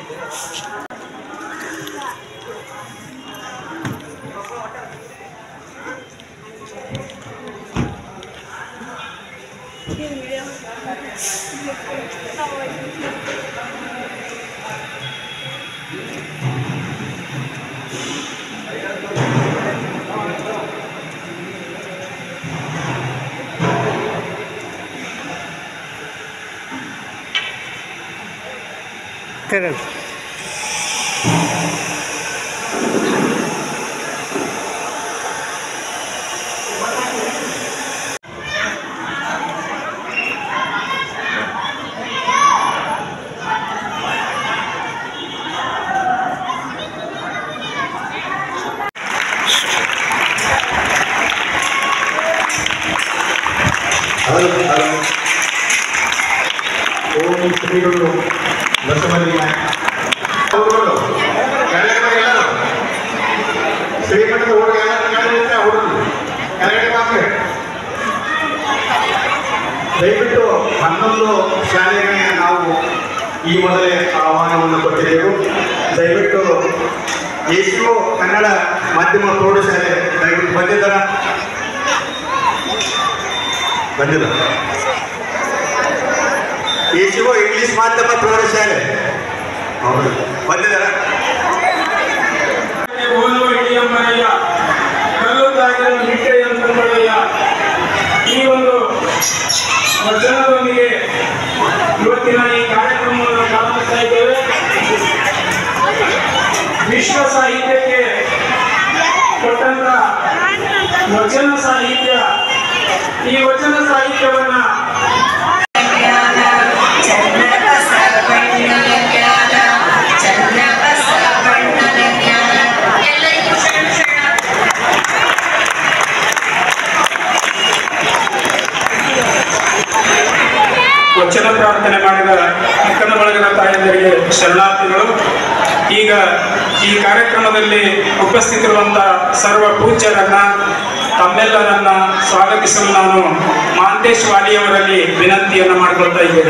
Correct hello hello ಓಂ ಶ್ರೀಗಳು ಬಸವಲಿಂಗ ಹುಡುಗರು ಕೆಳಗಡೆ ಬನ್ನಿ ಎಲ್ಲರೂ ಶ್ರೀಮಠದ ಹುಡುಗ ಎಲ್ಲ ಕೆಳಗಡೆ ಹುಡುಗರು ಕೆಳಗಡೆ ಬಾಕ್ರಿ ದಯವಿಟ್ಟು ಹನ್ನೊಂದು ಶಾಲೆಗಳಿಗೆ ನಾವು ಈ ಮೊದಲೇ ಆಹ್ವಾನವನ್ನು ಕೊಟ್ಟಿದ್ದೆವು ದಯವಿಟ್ಟು ಎಷ್ಟು ಕನ್ನಡ ಮಾಧ್ಯಮ ಪ್ರೌಢಶಾಲೆ ದಯವಿಟ್ಟು ಬಂದಿದ್ದಾರ ಬಂದಿಲ್ಲ ಎಸಿಒ ಇಂಗ್ಲಿಷ್ ಮಾಧ್ಯಮ ಪ್ರೌಢಶಾಲೆ ಹೌದು ಬಂದಿದ್ದಾರ ಓದುವ ಹಿಡಿಯಮ್ಮನಯ್ಯ ಕಲ್ಲುತ್ತಾಗಿರೋ ನಿಟ್ಟೆಯಂತಮ್ಮಯ್ಯ ಈ ಒಂದು ವಚನದೊಂದಿಗೆ ಇವತ್ತಿನ ಈ ಕಾರ್ಯಕ್ರಮವನ್ನು ಪ್ರಾರಂಭಿಸ್ತಾ ಇದ್ದೇವೆ ವಿಶ್ವ ಸಾಹಿತ್ಯಕ್ಕೆ ಕೊಟ್ಟಂತ ವಚನ ಸಾಹಿತ್ಯ ಈ ವಚನ ಸಾಹಿತ್ಯವನ್ನ ಜ್ಞಾನ ಚನ್ನಕ ಸರ್ವಣ್ಣನ ಜ್ಞಾನ ಚನ್ನಕ ಸರ್ವಣ್ಣನ ಜ್ಞಾನ ಎಲ್ಲರಿಗೂ ಸಣ್ಣ ಸಣ್ಣ ವಚನ ಪ್ರಾರ್ಥನೆ ಮಾಡಿದ ಅಕ್ಕನ ಬಳಗದ ತಾಯಂದರಿಗೆ ಶರಣಾರ್ಥಿಗಳು ಈಗ ಈ ಕಾರ್ಯಕ್ರಮದಲ್ಲಿ ಉಪಸ್ಥಿತಿರುವಂತಹ ಸರ್ವ ಪೂಜ್ಯರನ್ನ ತಮ್ಮೆಲ್ಲರನ್ನ ಸ್ವಾಗತಿಸಲು ನಾನು ಮಹಾಂತೇಶ್ ವಾಲಿಯವರಲ್ಲಿ ವಿನಂತಿಯನ್ನು ಮಾಡಿಕೊಳ್ತಾ ಇದ್ದೇನೆ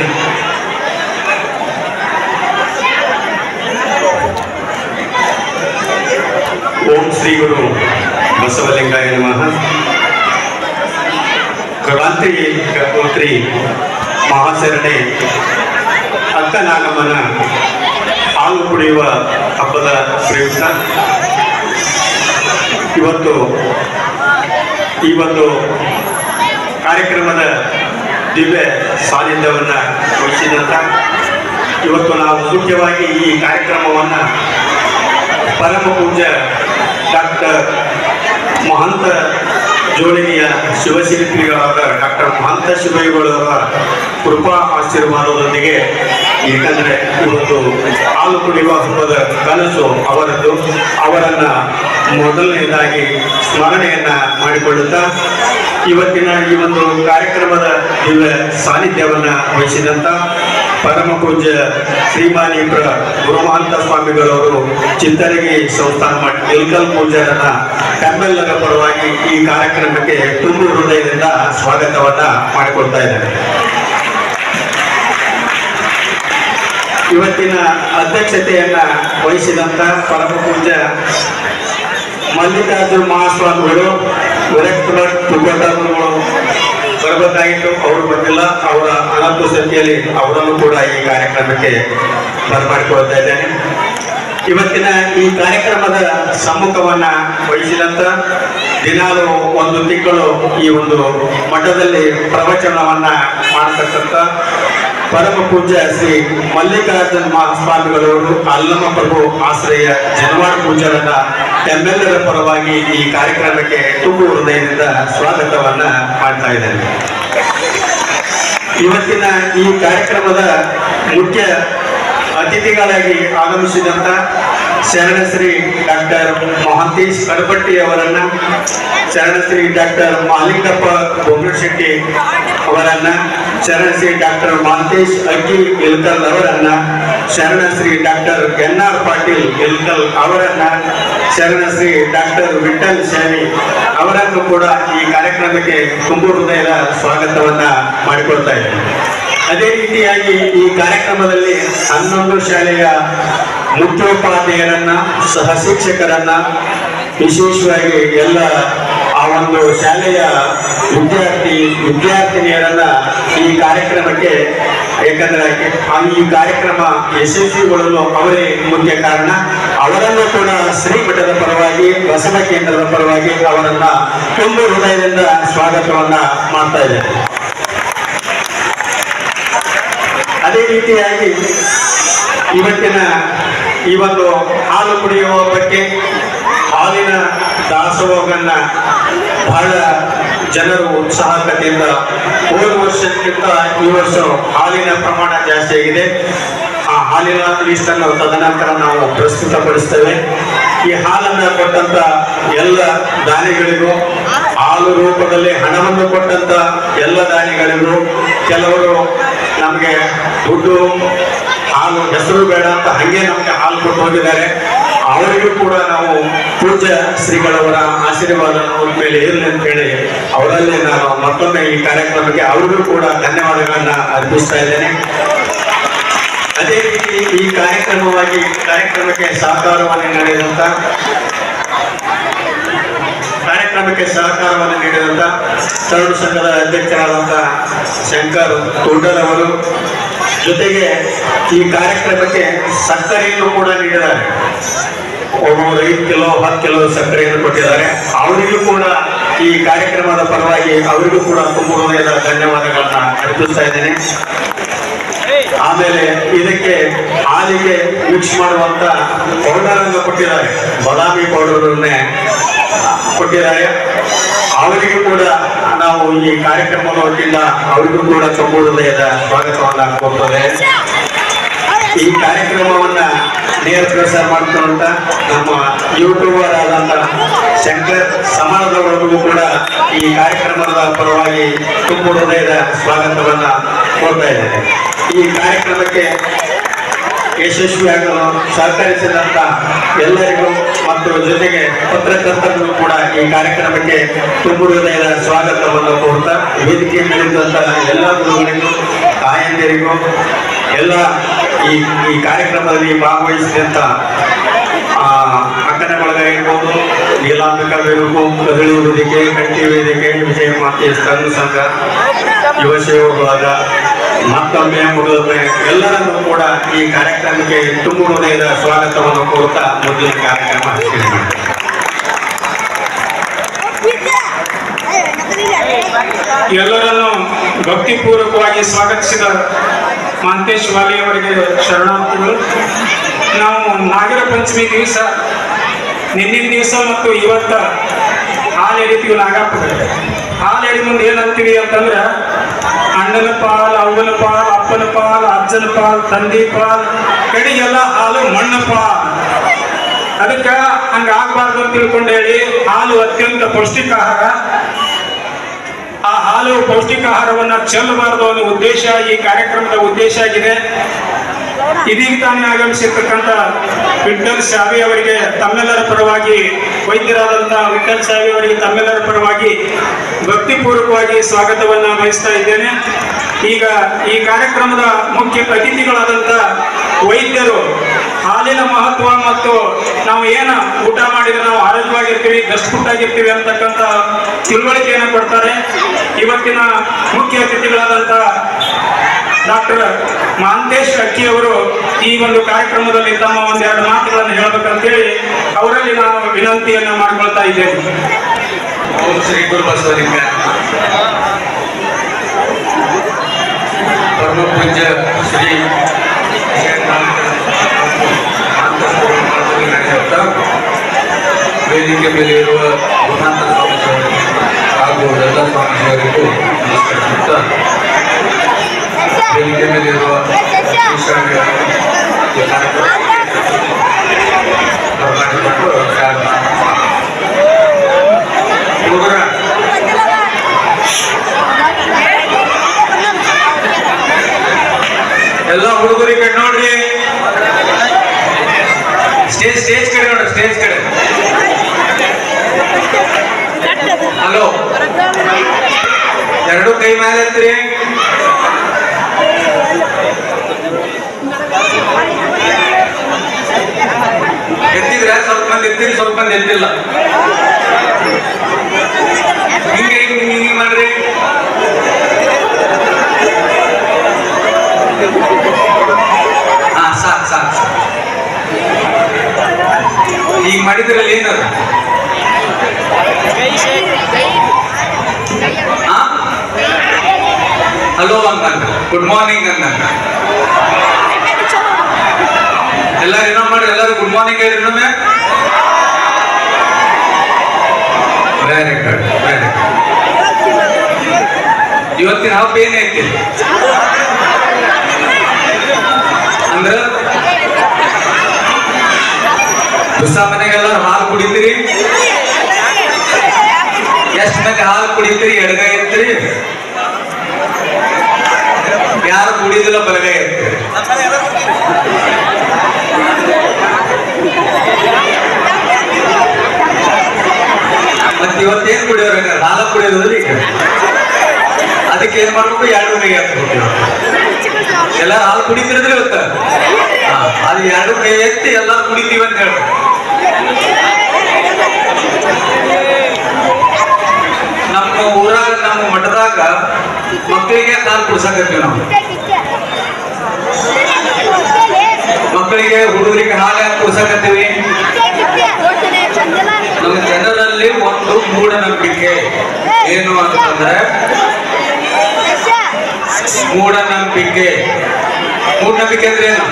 ಓಂ ಶ್ರೀ ಗುರು ಬಸವಲಿಂಗಾಯ ನಮಃ ಕ್ರಾಂತಿ ಪುತ್ರಿ ಮಹಾಶರಣೆ ಅಕ್ಕ ನಾಗಮ್ಮನ ಹಾಲು ಕುಡಿಯುವ ಹಬ್ಬದ ಪ್ರಯುಕ್ತ ಇವತ್ತು ಈ ಒಂದು ಕಾರ್ಯಕ್ರಮದ ದಿವ್ಯ ಸಾನ್ನಿಧ್ಯವನ್ನು ವಹಿಸಿದಂತ ಇವತ್ತು ನಾವು ಮುಖ್ಯವಾಗಿ ಈ ಕಾರ್ಯಕ್ರಮವನ್ನು ಪರಮ ಪೂಜ್ಯ ಡಾಕ್ಟರ್ ಮಹಂತ ಜೋಳಿಗೆಯ ಶಿವಶಿಲ್ಪಿಗಳಾದ ಡಾಕ್ಟರ್ ಮಹಂತ ಶಿವಯುಗಳವರ ಕೃಪಾ ಆಶೀರ್ವಾದದೊಂದಿಗೆ ಏಕೆಂದರೆ ಇವತ್ತು ಹಾಲು ಕುಡಿಯುವ ಹಬ್ಬದ ಕನಸು ಅವರದ್ದು ಅವರನ್ನ ಮೊದಲನೇದಾಗಿ ಸ್ಮರಣೆಯನ್ನ ಮಾಡಿಕೊಳ್ಳುತ್ತಾ ಇವತ್ತಿನ ಈ ಒಂದು ಕಾರ್ಯಕ್ರಮದ ದಿವ್ಯ ಸಾನ್ನಿಧ್ಯವನ್ನ ವಹಿಸಿದಂತ ಪರಮ ಪೂಜ್ಯ ಶ್ರೀಮಾನೀಪುರ ಗುರುಮಹಂತ ಸ್ವಾಮಿಗಳವರು ಚಿತ್ತರಗಿ ಸಂಸ್ಥಾನ ಮಠ ಇಲ್ಕಲ್ ಪೂಜಾರನ್ನ ತಮ್ಮೆಲ್ಲರ ಪರವಾಗಿ ಈ ಕಾರ್ಯಕ್ರಮಕ್ಕೆ ತುಂಬು ಹೃದಯದಿಂದ ಸ್ವಾಗತವನ್ನ ಮಾಡಿಕೊಳ್ತಾ ಇದ್ದಾರೆ ಇವತ್ತಿನ ಅಧ್ಯಕ್ಷತೆಯನ್ನ ವಹಿಸಿದಂತ ಪರಮ ಪೂಜ್ಯ ಮಲ್ಲಿಕಾರ್ಜುನ ಮಹಾಸ್ವಾಮಿಗಳು ವಿರಕ್ತ ಭಟ್ ತುಕೋಟಗಳು ಬರಬೇಕಾಗಿತ್ತು ಅವರು ಬಂದಿಲ್ಲ ಅವರ ಅನಂತ ಸಂಖ್ಯೆಯಲ್ಲಿ ಅವರನ್ನು ಕೂಡ ಈ ಕಾರ್ಯಕ್ರಮಕ್ಕೆ ಬರಮಾಡಿಕೊಳ್ತಾ ಇದ್ದೇನೆ ಇವತ್ತಿನ ಈ ಕಾರ್ಯಕ್ರಮದ ಸಮ್ಮುಖವನ್ನ ವಹಿಸಿದಂತ ದಿನಾಲು ಒಂದು ತಿಂಗಳು ಈ ಒಂದು ಮಠದಲ್ಲಿ ಪ್ರವಚನವನ್ನ ಮಾಡತಕ್ಕಂಥ ಪರಮ ಪೂಜ್ಯ ಶ್ರೀ ಮಲ್ಲಿಕಾರ್ಜುನ ಮಹಾಸ್ವಾಮಿಗಳವರು ಅಲ್ಲಮ ಪ್ರಭು ಆಶ್ರಯ ಜನವಾಡ ಪೂಜಾರನ್ನ ತಮ್ಮೆಲ್ಲರ ಪರವಾಗಿ ಈ ಕಾರ್ಯಕ್ರಮಕ್ಕೆ ತುಂಬು ಹೃದಯದಿಂದ ಸ್ವಾಗತವನ್ನ ಮಾಡ್ತಾ ಇದ್ದೇನೆ ಇವತ್ತಿನ ಈ ಕಾರ್ಯಕ್ರಮದ ಮುಖ್ಯ ಅತಿಥಿಗಳಾಗಿ ಆಗಮಿಸಿದಂತ ಶರಣಶ್ರೀ ಡಾಕ್ಟರ್ ಮಹಾಂತೇಶ್ ಕಡಪಟ್ಟಿ ಅವರನ್ನ ಶರಣಶ್ರೀ ಡಾಕ್ಟರ್ ಮಹಾಲಿಂಗಪ್ಪ ಬೊಮ್ಮಶೆಟ್ಟಿ ಅವರನ್ನ ಶರಣಶ್ರೀ ಡಾಕ್ಟರ್ ಮಹಾಂತೇಶ್ ಅಗ್ಗಿ ಇಲ್ಕಲ್ ಅವರನ್ನ Sharanashri doctor N R Patil Ilkal ಅವರನ್ನ ಶರಣಶ್ರೀ ಡಾಕ್ಟರ್ ವಿಠಲ್ ಶಾಲಿ ಅವರನ್ನು ಕೂಡ ಈ ಕಾರ್ಯಕ್ರಮಕ್ಕೆ ತುಂಬು ಹೃದಯದ ಸ್ವಾಗತವನ್ನ ಮಾಡಿಕೊಳ್ತಾ ಇದ್ದೇನೆ ಅದೇ ರೀತಿಯಾಗಿ ಈ ಕಾರ್ಯಕ್ರಮದಲ್ಲಿ ಹನ್ನೊಂದು ಶಾಲೆಯ ಮುಖ್ಯೋಪಾಧ್ಯಾಯರನ್ನ ಸಹ ಶಿಕ್ಷಕರನ್ನ ವಿಶೇಷವಾಗಿ ಎಲ್ಲ ಆ ಒಂದು ಶಾಲೆಯ ವಿದ್ಯಾರ್ಥಿ ವಿದ್ಯಾರ್ಥಿನಿಯರನ್ನ ಈ ಕಾರ್ಯಕ್ರಮಕ್ಕೆ ಯಾಕಂದ್ರೆ ಆ ಈ ಕಾರ್ಯಕ್ರಮ ಯಶಸ್ವಿಗೊಳ್ಳಲು ಅವರೇ ಮುಖ್ಯ ಕಾರಣ ಅವರನ್ನು ಕೂಡ ಶ್ರೀಮಠದ ಪರವಾಗಿ ಬಸವ ಕೇಂದ್ರದ ಪರವಾಗಿ ಅವರನ್ನ ತುಂಬ ಹೃದಯದಿಂದ ಸ್ವಾಗತವನ್ನ ಮಾಡ್ತಾ ಇದ್ದೇನೆ ಅದೇ ರೀತಿಯಾಗಿ ಇವತ್ತಿನ ಈ ಒಂದು ಹಾಲು ಕುಡಿಯುವ ಬಗ್ಗೆ ಹಾಲಿನ ದಾಸೋಹವನ್ನ ಬಹಳ ಜನರು ಉತ್ಸಾಹಕತೆಯಿಂದ ಹೋದ ವರ್ಷಕ್ಕಿಂತ ಈ ವರ್ಷ ಹಾಲಿನ ಪ್ರಮಾಣ ಜಾಸ್ತಿ ಆಗಿದೆ ಆ ಹಾಲಿನ ಲಿಸ್ಟ್ ಅನ್ನು ತದನಂತರ ನಾವು ಪ್ರಸ್ತುತಪಡಿಸ್ತೇವೆ ಈ ಹಾಲನ್ನ ಕೊಟ್ಟಂತ ಎಲ್ಲ ದಾನಿಗಳಿಗೂ ಹಾಲು ರೂಪದಲ್ಲಿ ಹಣವನ್ನು ಕೊಟ್ಟಂತ ಎಲ್ಲ ದಾನಿಗಳಿಗೂ ಕೆಲವರು ನಮಗೆ ದುಡ್ಡು ಹಾಲು ಹೆಸರು ಬೇಡ ಅಂತ ಹಂಗೆ ನಮಗೆ ಹಾಲು ಕೊಟ್ಟು ಹೋಗಿದ್ದಾರೆ ಅವರಿಗೂ ಕೂಡ ನಾವು ಪೂಜ್ಯ ಶ್ರೀಗಳವರ ಆಶೀರ್ವಾದ ನಮ್ಮ ಮೇಲೆ ಇರಲಿ ಅಂತ ಹೇಳಿ ಅವರಲ್ಲಿ ನಾನು ಮತ್ತೊಮ್ಮೆ ಈ ಕಾರ್ಯಕ್ರಮಕ್ಕೆ ಅವರಿಗೂ ಕೂಡ ಧನ್ಯವಾದಗಳನ್ನ ಅರ್ಪಿಸ್ತಾ ಇದ್ದೇನೆ ಅದೇ ರೀತಿ ಈ ಕಾರ್ಯಕ್ರಮವಾಗಿ ಕಾರ್ಯಕ್ರಮಕ್ಕೆ ಸಹಕಾರವನ್ನು ನೀಡಿದಂತ ಕಾರ್ಯಕ್ರಮಕ್ಕೆ ಸಹಕಾರವನ್ನು ನೀಡಿದಂತ ತರುಣ ಸಂಘದ ಅಧ್ಯಕ್ಷರಾದಂತ ಶಂಕರ್ ತುಂಡಲ್ ಅವರು ಜೊತೆಗೆ ಈ ಕಾರ್ಯಕ್ರಮಕ್ಕೆ ಸಕ್ಕರೆಯನ್ನು ಕೂಡ ನೀಡಿದ್ದಾರೆ ಒಬ್ಬೊಬ್ಬರು ಐದು ಕಿಲೋ ಹತ್ತು ಕಿಲೋ ಸಕ್ಕರೆಯನ್ನು ಕೊಟ್ಟಿದ್ದಾರೆ ಅವರಿಗೂ ಕೂಡ ಈ ಕಾರ್ಯಕ್ರಮದ ಪರವಾಗಿ ಅವರಿಗೂ ಕೂಡ ತುಂಬ ಹೃದಯದ ಧನ್ಯವಾದಗಳನ್ನ ಅರ್ಪಿಸ್ತಾ ಇದ್ದೇನೆ ಆಮೇಲೆ ಇದಕ್ಕೆ ಹಾಲಿಗೆ ಮಿಕ್ಸ್ ಮಾಡುವಂತ ಪೌಡರ್ ಅನ್ನು ಕೊಟ್ಟಿದ್ದಾರೆ ಬಾದಾಮಿ ಪೌಡರ್ನೇ ಕೊಟ್ಟಿದ್ದಾರೆ ಅವರಿಗೂ ಕೂಡ ನಾವು ಈ ಕಾರ್ಯಕ್ರಮದ ವತಿಯಿಂದ ಅವರಿಗೂ ಕೂಡ ತುಂಬ ಹೃದಯದ ಸ್ವಾಗತವನ್ನ ಕೋರ್ತದೆ ಈ ಕಾರ್ಯಕ್ರಮವನ್ನ ನೇರ ಪ್ರಸಾರ ಮಾಡ್ಕೊಂತ ನಮ್ಮ ಯೂಟ್ಯೂಬರ್ ಆದಂತ ಶಂಕರ್ ಸಮಾಜದವರಿಗೂ ಕೂಡ ಈ ಕಾರ್ಯಕ್ರಮದ ಪರವಾಗಿ ತುಂಬ ಹೃದಯದ ಸ್ವಾಗತವನ್ನ ಕೋರ್ತಾ ಇದ್ದೇನೆ ಈ ಕಾರ್ಯಕ್ರಮಕ್ಕೆ ಯಶಸ್ವಿಯಾಗಲು ಸಹಕರಿಸಿದಂತ ಎಲ್ಲರಿಗೂ ಮತ್ತು ಜೊತೆಗೆ ಪತ್ರಕರ್ತರಿಗೂ ಕೂಡ ಈ ಕಾರ್ಯಕ್ರಮಕ್ಕೆ ತುಂಬ ಹೃದಯದ ಸ್ವಾಗತವನ್ನು ಕೋರ್ತಾ ವೇದಿಕೆ ಮೇಲಿದ್ದಂತ ಎಲ್ಲ ಗುರುಗಳಿಗೂ ತಾಯಂದಿರಿಗೂ ಎಲ್ಲ ಈ ಈ ಕಾರ್ಯಕ್ರಮದಲ್ಲಿ ಭಾಗವಹಿಸಿದಂತ ಆ, ಅಕ್ಕನ ಬಳಗ ಇರ್ಬೋದು ನೀಲಾಂಬಿಕಾ ವೇದಿಕೆ ಕದಳಿ ವೇದಿಕೆ ಕಟ್ಟಿ ವೇದಿಕೆ ವಿಜಯ ಮಾತೆ ಸ್ತಂಭ ಸಂಘ ಯುವ ಸೇವಕರಾದ ಮತ್ತೊಮ್ಮೆ ಮುಗಿದೊಮ್ಮೆ ಎಲ್ಲರನ್ನೂ ಕೂಡ ಈ ಕಾರ್ಯಕ್ರಮಕ್ಕೆ ತುಂಬ ಹೃದಯದ ಸ್ವಾಗತವನ್ನು ಕೋರುತ್ತಾ ಮೊದಲಿನ ಕಾರ್ಯಕ್ರಮ ಶುರು ಮಾಡ್ತೇನೆ. ಎಲ್ಲರನ್ನು ಭಕ್ತಿಪೂರ್ವಕವಾಗಿ ಸ್ವಾಗತಿಸಿದ ಮಾಂತೇಶ್ ವಾಲಿ ಅವರಿಗೆ ಶರಣಾರ್ಥಿಗಳು ನಾವು ನಾಗರ ಪಂಚಮಿ ದಿವಸ ನಿನ್ನಿನ ದಿವಸ ಮತ್ತು ಇವತ್ತ ಹಾಲು ಎಡಿತೀವಿ ನಾಗಪ್ಪಗೆ ಹಾಲು ಎಡಿ ಮುಂದೆ ಏನಂತೀವಿ ಅಂತಂದ್ರೆ ಅಣ್ಣನ ಪಾಲ್ ಅವ್ವನ ಪಾಲ್ ಅಪ್ಪನ ಪಾಲ್ ಅಜ್ಜನ ಪಾಲ್ ತಂದೆ ಪಾಲ್ ಕಡೆಗೆಲ್ಲ ಹಾಲು ಮಣ್ಣ ಪಾಲ್ ಅದಕ್ಕೆ ಹಂಗ ಆಗ್ಬಾರ್ದು ಅಂತ ತಿಳ್ಕೊಂಡು ಹೇಳಿ ಹಾಲು ಅತ್ಯಂತ ಪೌಷ್ಟಿಕ ಆಹಾರ ಆ ಹಾಲು ಪೌಷ್ಟಿಕ ಆಹಾರವನ್ನ ಚೆಲ್ಲಬಾರದು ಅನ್ನೋ ಉದ್ದೇಶ ಈ ಕಾರ್ಯಕ್ರಮದ ಉದ್ದೇಶ ಆಗಿದೆ ಇದೀಗ ತಾನೇ ಆಗಮಿಸಿರ್ತಕ್ಕಂಥ ವಿಠಲ್ ಶಾವಿ ಅವರಿಗೆ ತಮ್ಮೆಲ್ಲರ ಪರವಾಗಿ ವೈದ್ಯರಾದಂಥ ವಿಠಲ್ ಶಾವಿ ಅವರಿಗೆ ತಮ್ಮೆಲ್ಲರ ಪರವಾಗಿ ಭಕ್ತಿಪೂರ್ವಕವಾಗಿ ಸ್ವಾಗತವನ್ನ ವಹಿಸ್ತಾ ಇದ್ದೇನೆ ಈಗ ಈ ಕಾರ್ಯಕ್ರಮದ ಮುಖ್ಯ ಅತಿಥಿಗಳಾದಂಥ ವೈದ್ಯರು ಹಾಲಿನ ಮಹತ್ವ ಮತ್ತು ನಾವು ಏನು ಊಟ ಮಾಡಿದ್ರೆ ನಾವು ಆರೋಗ್ಯವಾಗಿರ್ತೀವಿ ದಷ್ಟಪುಟ್ಟಾಗಿರ್ತೀವಿ ಅಂತಕ್ಕಂಥ ತಿಳುವಳಿಕೆಯನ್ನು ಕೊಡ್ತಾರೆ ಇವತ್ತಿನ ಮುಖ್ಯ ಅತಿಥಿಗಳಾದಂಥ ಡಾಕ್ಟರ್ ಮಹಾಂತೇಶ್ ಅಕ್ಕಿ ಅವರು ಈ ಒಂದು ಕಾರ್ಯಕ್ರಮದಲ್ಲಿ ತಮ್ಮ ಒಂದೆರಡು ಮಾತುಗಳನ್ನು ಹೇಳಬೇಕಂತೇಳಿ ಅವರಲ್ಲಿ ನಾನು ವಿನಂತಿಯನ್ನ ಮಾಡ್ಕೊಳ್ತಾ ಇದ್ದೇನೆ ಓಂ ಶ್ರೀ ಗುರು ಬಸವಲಿಂಗ ಪರಮ ಪೂಜ್ಯ ಶ್ರೀ ವೇದಿಕೆ ಮೇಲೆ ಇರುವ ಗುರುನಾಥ ಸ್ವಾಮೀಜಿಯವರಿಗೆ ಹಾಗೂ ಎಲ್ಲ ಸ್ವಾಮೀಜಿಯವರಿಗೂ ನಮಸ್ಕರಿಸುತ್ತಾ ವೇದಿಕೆ ಮೇಲೆ ಇರುವ ಈಶ್ವರನಿಗೆ ಈ ಕಾರ್ಯಕ್ರಮ ಬರಮಾಡಿಕೊಂಡು ಪ್ರಾರಂಭ ಹುಡುಗರ ಎಲ್ಲ ಹುಡುಗರಿಗೆ ಕಡೆ ನೋಡ್ರಿ ಸ್ಟೇಜ್ ಸ್ಟೇಜ್ ಕಡೆ ನೋಡ್ರಿ ಸ್ಟೇಜ್ ಕಡೆ ಹಲೋ ಎರಡು ಕೈ ಮೇಲೆ ಎತ್ರಿ ಎತ್ತಿದ್ರೆ ಸ್ವಲ್ಪ ಮಂದಿ ಎತ್ತಿರಿ ಸ್ವಲ್ಪ ಮಂದಿ ಎತ್ತಿಲ್ಲ ಹಿಂಗೆ ಹಿಂಗೆ ಹಿಂಗೆ ಮಾಡ್ರಿ ಹಾ ಸಾಕು ಸಾಕು ಸಾಕು ಈಗ ಮಾಡಿದ್ರಲ್ಲಿ ಏನದು ಹಾ ಹಲೋ ಅಂತಂದ ಗುಡ್ ಮಾರ್ನಿಂಗ್ ಅಂತಂದ ಎಲ್ಲರೂ ಏನೋ ಮಾಡಿ ಎಲ್ಲರೂ ಗುಡ್ ಮಾರ್ನಿಂಗ್ ಹೇಳಿ ಇನ್ನೊಮ್ಮೆ ವೆರಿ ಗುಡ್ ವೆರಿ ಗುಡ್ ಇವತ್ತಿನ ಹಬ್ಬ ಏನೈತಿ ಅಂದ್ರ ಹೊಸ ಮನೆಗೆಲ್ಲ ಹಾಲು ಕುಡಿತೀರಿ ಎಷ್ಟ್ ಮಂದಿ ಹಾಲು ಕುಡಿತೀರಿ ಎಡಗೈ ಎತ್ತೀರಿ ಯಾರು ಕುಡಿದಿಲ್ಲ ಬಲಗೈ ಎತ್ತೀರಿ ಮತ್ತೆ ಇವತ್ತೇನ್ ಕುಡಿಯೋರ ಹಾಲ ಕುಡಿಯೋದ್ರಿ ಈಗ ಅದಕ್ಕೆ ಏನ್ ಮಾಡ್ಬೇಕು ಎರಡು ಕೈ ಹಾಕ್ಬೇಕು ಎಲ್ಲ ಹಾಲು ಕುಡಿತಿರಿದ್ರೆ ಇವತ್ತ ಹಾ, ಅದು ಎರಡು ಕೈ ಎತ್ತಿ ಎಲ್ಲ ಕುಡಿತೀವಿ ಅಂತ ಹೇಳ್ಬೇಕು ನಮ್ಮ ಊರಾಗ ನಮ್ಮ ಮಠದಾಗ ಮಕ್ಕಳಿಗೆ ಹಾಲು ಕುಡ್ಸಕತ್ತೀವಿ ನಾವು ಮಕ್ಕಳಿಗೆ ಹುಡುಗರಿಗೆ ಹಾಲು ಯಾಕೆ ಕುಡ್ಸಕತ್ತೀವಿ ನಮ್ಮ ಜನರಲ್ಲಿ ಒಂದು ಮೂಢನಂಬಿಕೆ ಏನು ಅಂತಂದ್ರೆ ಮೂಢನಂಬಿಕೆ ಮೂಢನಂಬಿಕೆ ಅಂದ್ರೆ ಏನು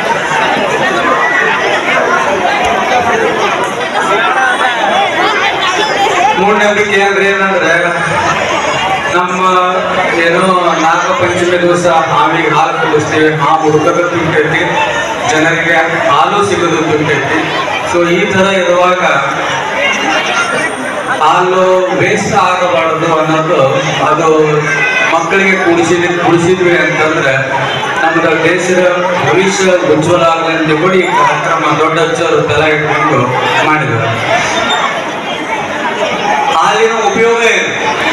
ಮೂಢನಂಬಿಕೆ ಅಂದ್ರೆ ಏನಂದ್ರೆ ನಮ್ಮ ಏನೋ ನಾಗ ಪಂಚಮಿ ದಿವಸ ಹಾವಿಗೆ ಹಾಲು ಕುಡಿಸ್ತೀವಿ ಹಾವು ಹುಡುಗರು ತುಂಬಿಟ್ಟೈತಿ ಜನರಿಗೆ ಹಾಲು ಸಿಗೋದು ತುಂಬಿಟ್ಟೈತಿ ಸೊ ಈ ತರ ಇರುವಾಗ ಹಾಲು ವೇಸ್ಟ್ ಆಗಬಾರದು ಅನ್ನೋದು ಅದು ಮಕ್ಕಳಿಗೆ ಕುಡಿಸಿದ್ವಿ ಕುಡಿಸಿದ್ವಿ ಅಂತಂದ್ರೆ ನಮ್ದು ದೇಶದ ಭವಿಷ್ಯ ಉಜ್ವಲ ಆಗಲಿ ಅಂತ ಕೂಡ ಈ ಕಾರ್ಯಕ್ರಮ ದೊಡ್ಡ ಅಚ್ಚರು ತಲೆ ಇಟ್ಕೊಂಡು ಮಾಡಿದ್ರು ಹಾಲಿನ ಉಪಯೋಗ ಏನು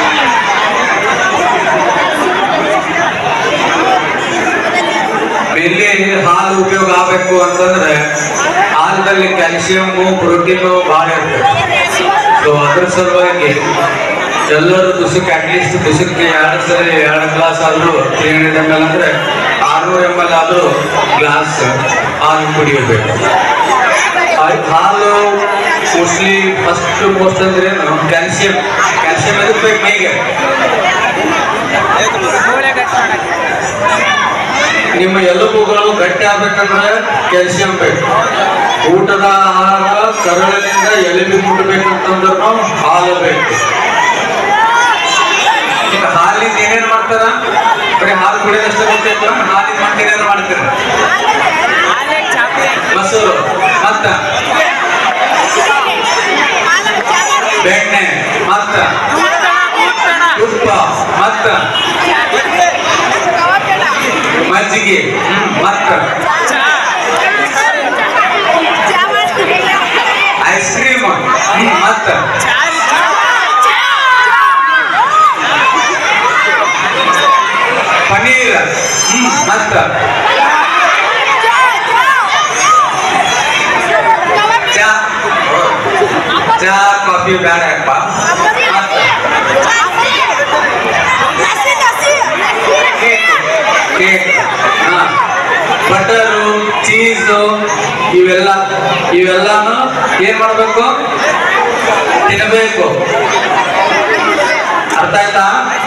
ಇಲ್ಲಿ ಹಾಲು ಉಪಯೋಗ ಆಗಬೇಕು ಅಂತಂದ್ರೆ ಹಾಲದಲ್ಲಿ ಕ್ಯಾಲ್ಸಿಯಮ್ಮು ಪ್ರೋಟೀನು ಭಾಳ ಇರ್ತದೆ ಸೊ ಅದ್ರ ಸಲುವಾಗಿ ಎಲ್ಲರೂ ದಿವಸಕ್ಕೆ ಅಟ್ಲೀಸ್ಟ್ ದಿವಸಕ್ಕೆ ಎರಡು ಸರಿ ಎರಡು ಗ್ಲಾಸ್ ಆದ್ರೂ ತ್ರೀ ಹಂಡ್ರೆಡ್ ಎಮ್ ಎಲ್ ಅಂದ್ರೆ ಆರ್ನೂರು ಎಮ್ ಎಲ್ ಆದ್ರೂ ಗ್ಲಾಸ್ ಹಾಲು ಕುಡಿಯಬೇಕು ಆ- ಹಾಲು ಮೋಸ್ಟ್ಲಿ ಫಸ್ಟ್ ಮೋಸ್ಟ್ ಅಂದ್ರೆ ಏನು ಕ್ಯಾಲ್ಸಿಯಂ ಕ್ಯಾಲ್ಸಿಯಂ ಎದಕ್ಕೆ ಬೇಕು ಮೈಗೆ ನಿಮ್ಮ ಎಲುಬುಗಳು ಗಟ್ಟಿ ಆಗ್ಬೇಕಂದ್ರೆ ಕ್ಯಾಲ್ಸಿಯಂ ಬೇಕು ಊಟದ ಆಹಾರ ಕರಳಿನಿಂದ ಎಲುಬು ಮುಟ್ಟಬೇಕಂತಂದ್ರೂ ಹಾಲು ಬೇಕು ಈಗ ಹಾಲಿಂದ ಏನೇನು ಮಾಡ್ತಾರ ಬರೀ ಹಾಲು ಕುಡಿಯೋದಷ್ಟೇ ಗೊತ್ತೈತ ಹಾಲಿನ ಮತ್ತೆ ಏನೇನು ಮಾಡ್ತೀರ ಮೊಸರು ಮತ್ತ ಬೆಣ್ಣೆ ಮತ್ತ ತುಪ್ಪ ಮತ್ತ ಮಜ್ಜಿಗೆ ಹ್ಮ್, ಮತ್ತ ಐಸ್ ಕ್ರೀಮ್ ಮತ್ತ ಪನೀರ್ ಹ್ಮ್, ಮತ್ತ ಚಾ ಚಾ ಕಾಫಿ ಬ್ಯಾಡಪ್ಪ ಕೇಕ್ ಬಟರು ಚೀಸು ಇವೆಲ್ಲ ಇವೆಲ್ಲಾನು ಏನ್ ಮಾಡ್ಬೇಕು ತಿನ್ನಬೇಕು ಅರ್ಥ ಆಯ್ತಾ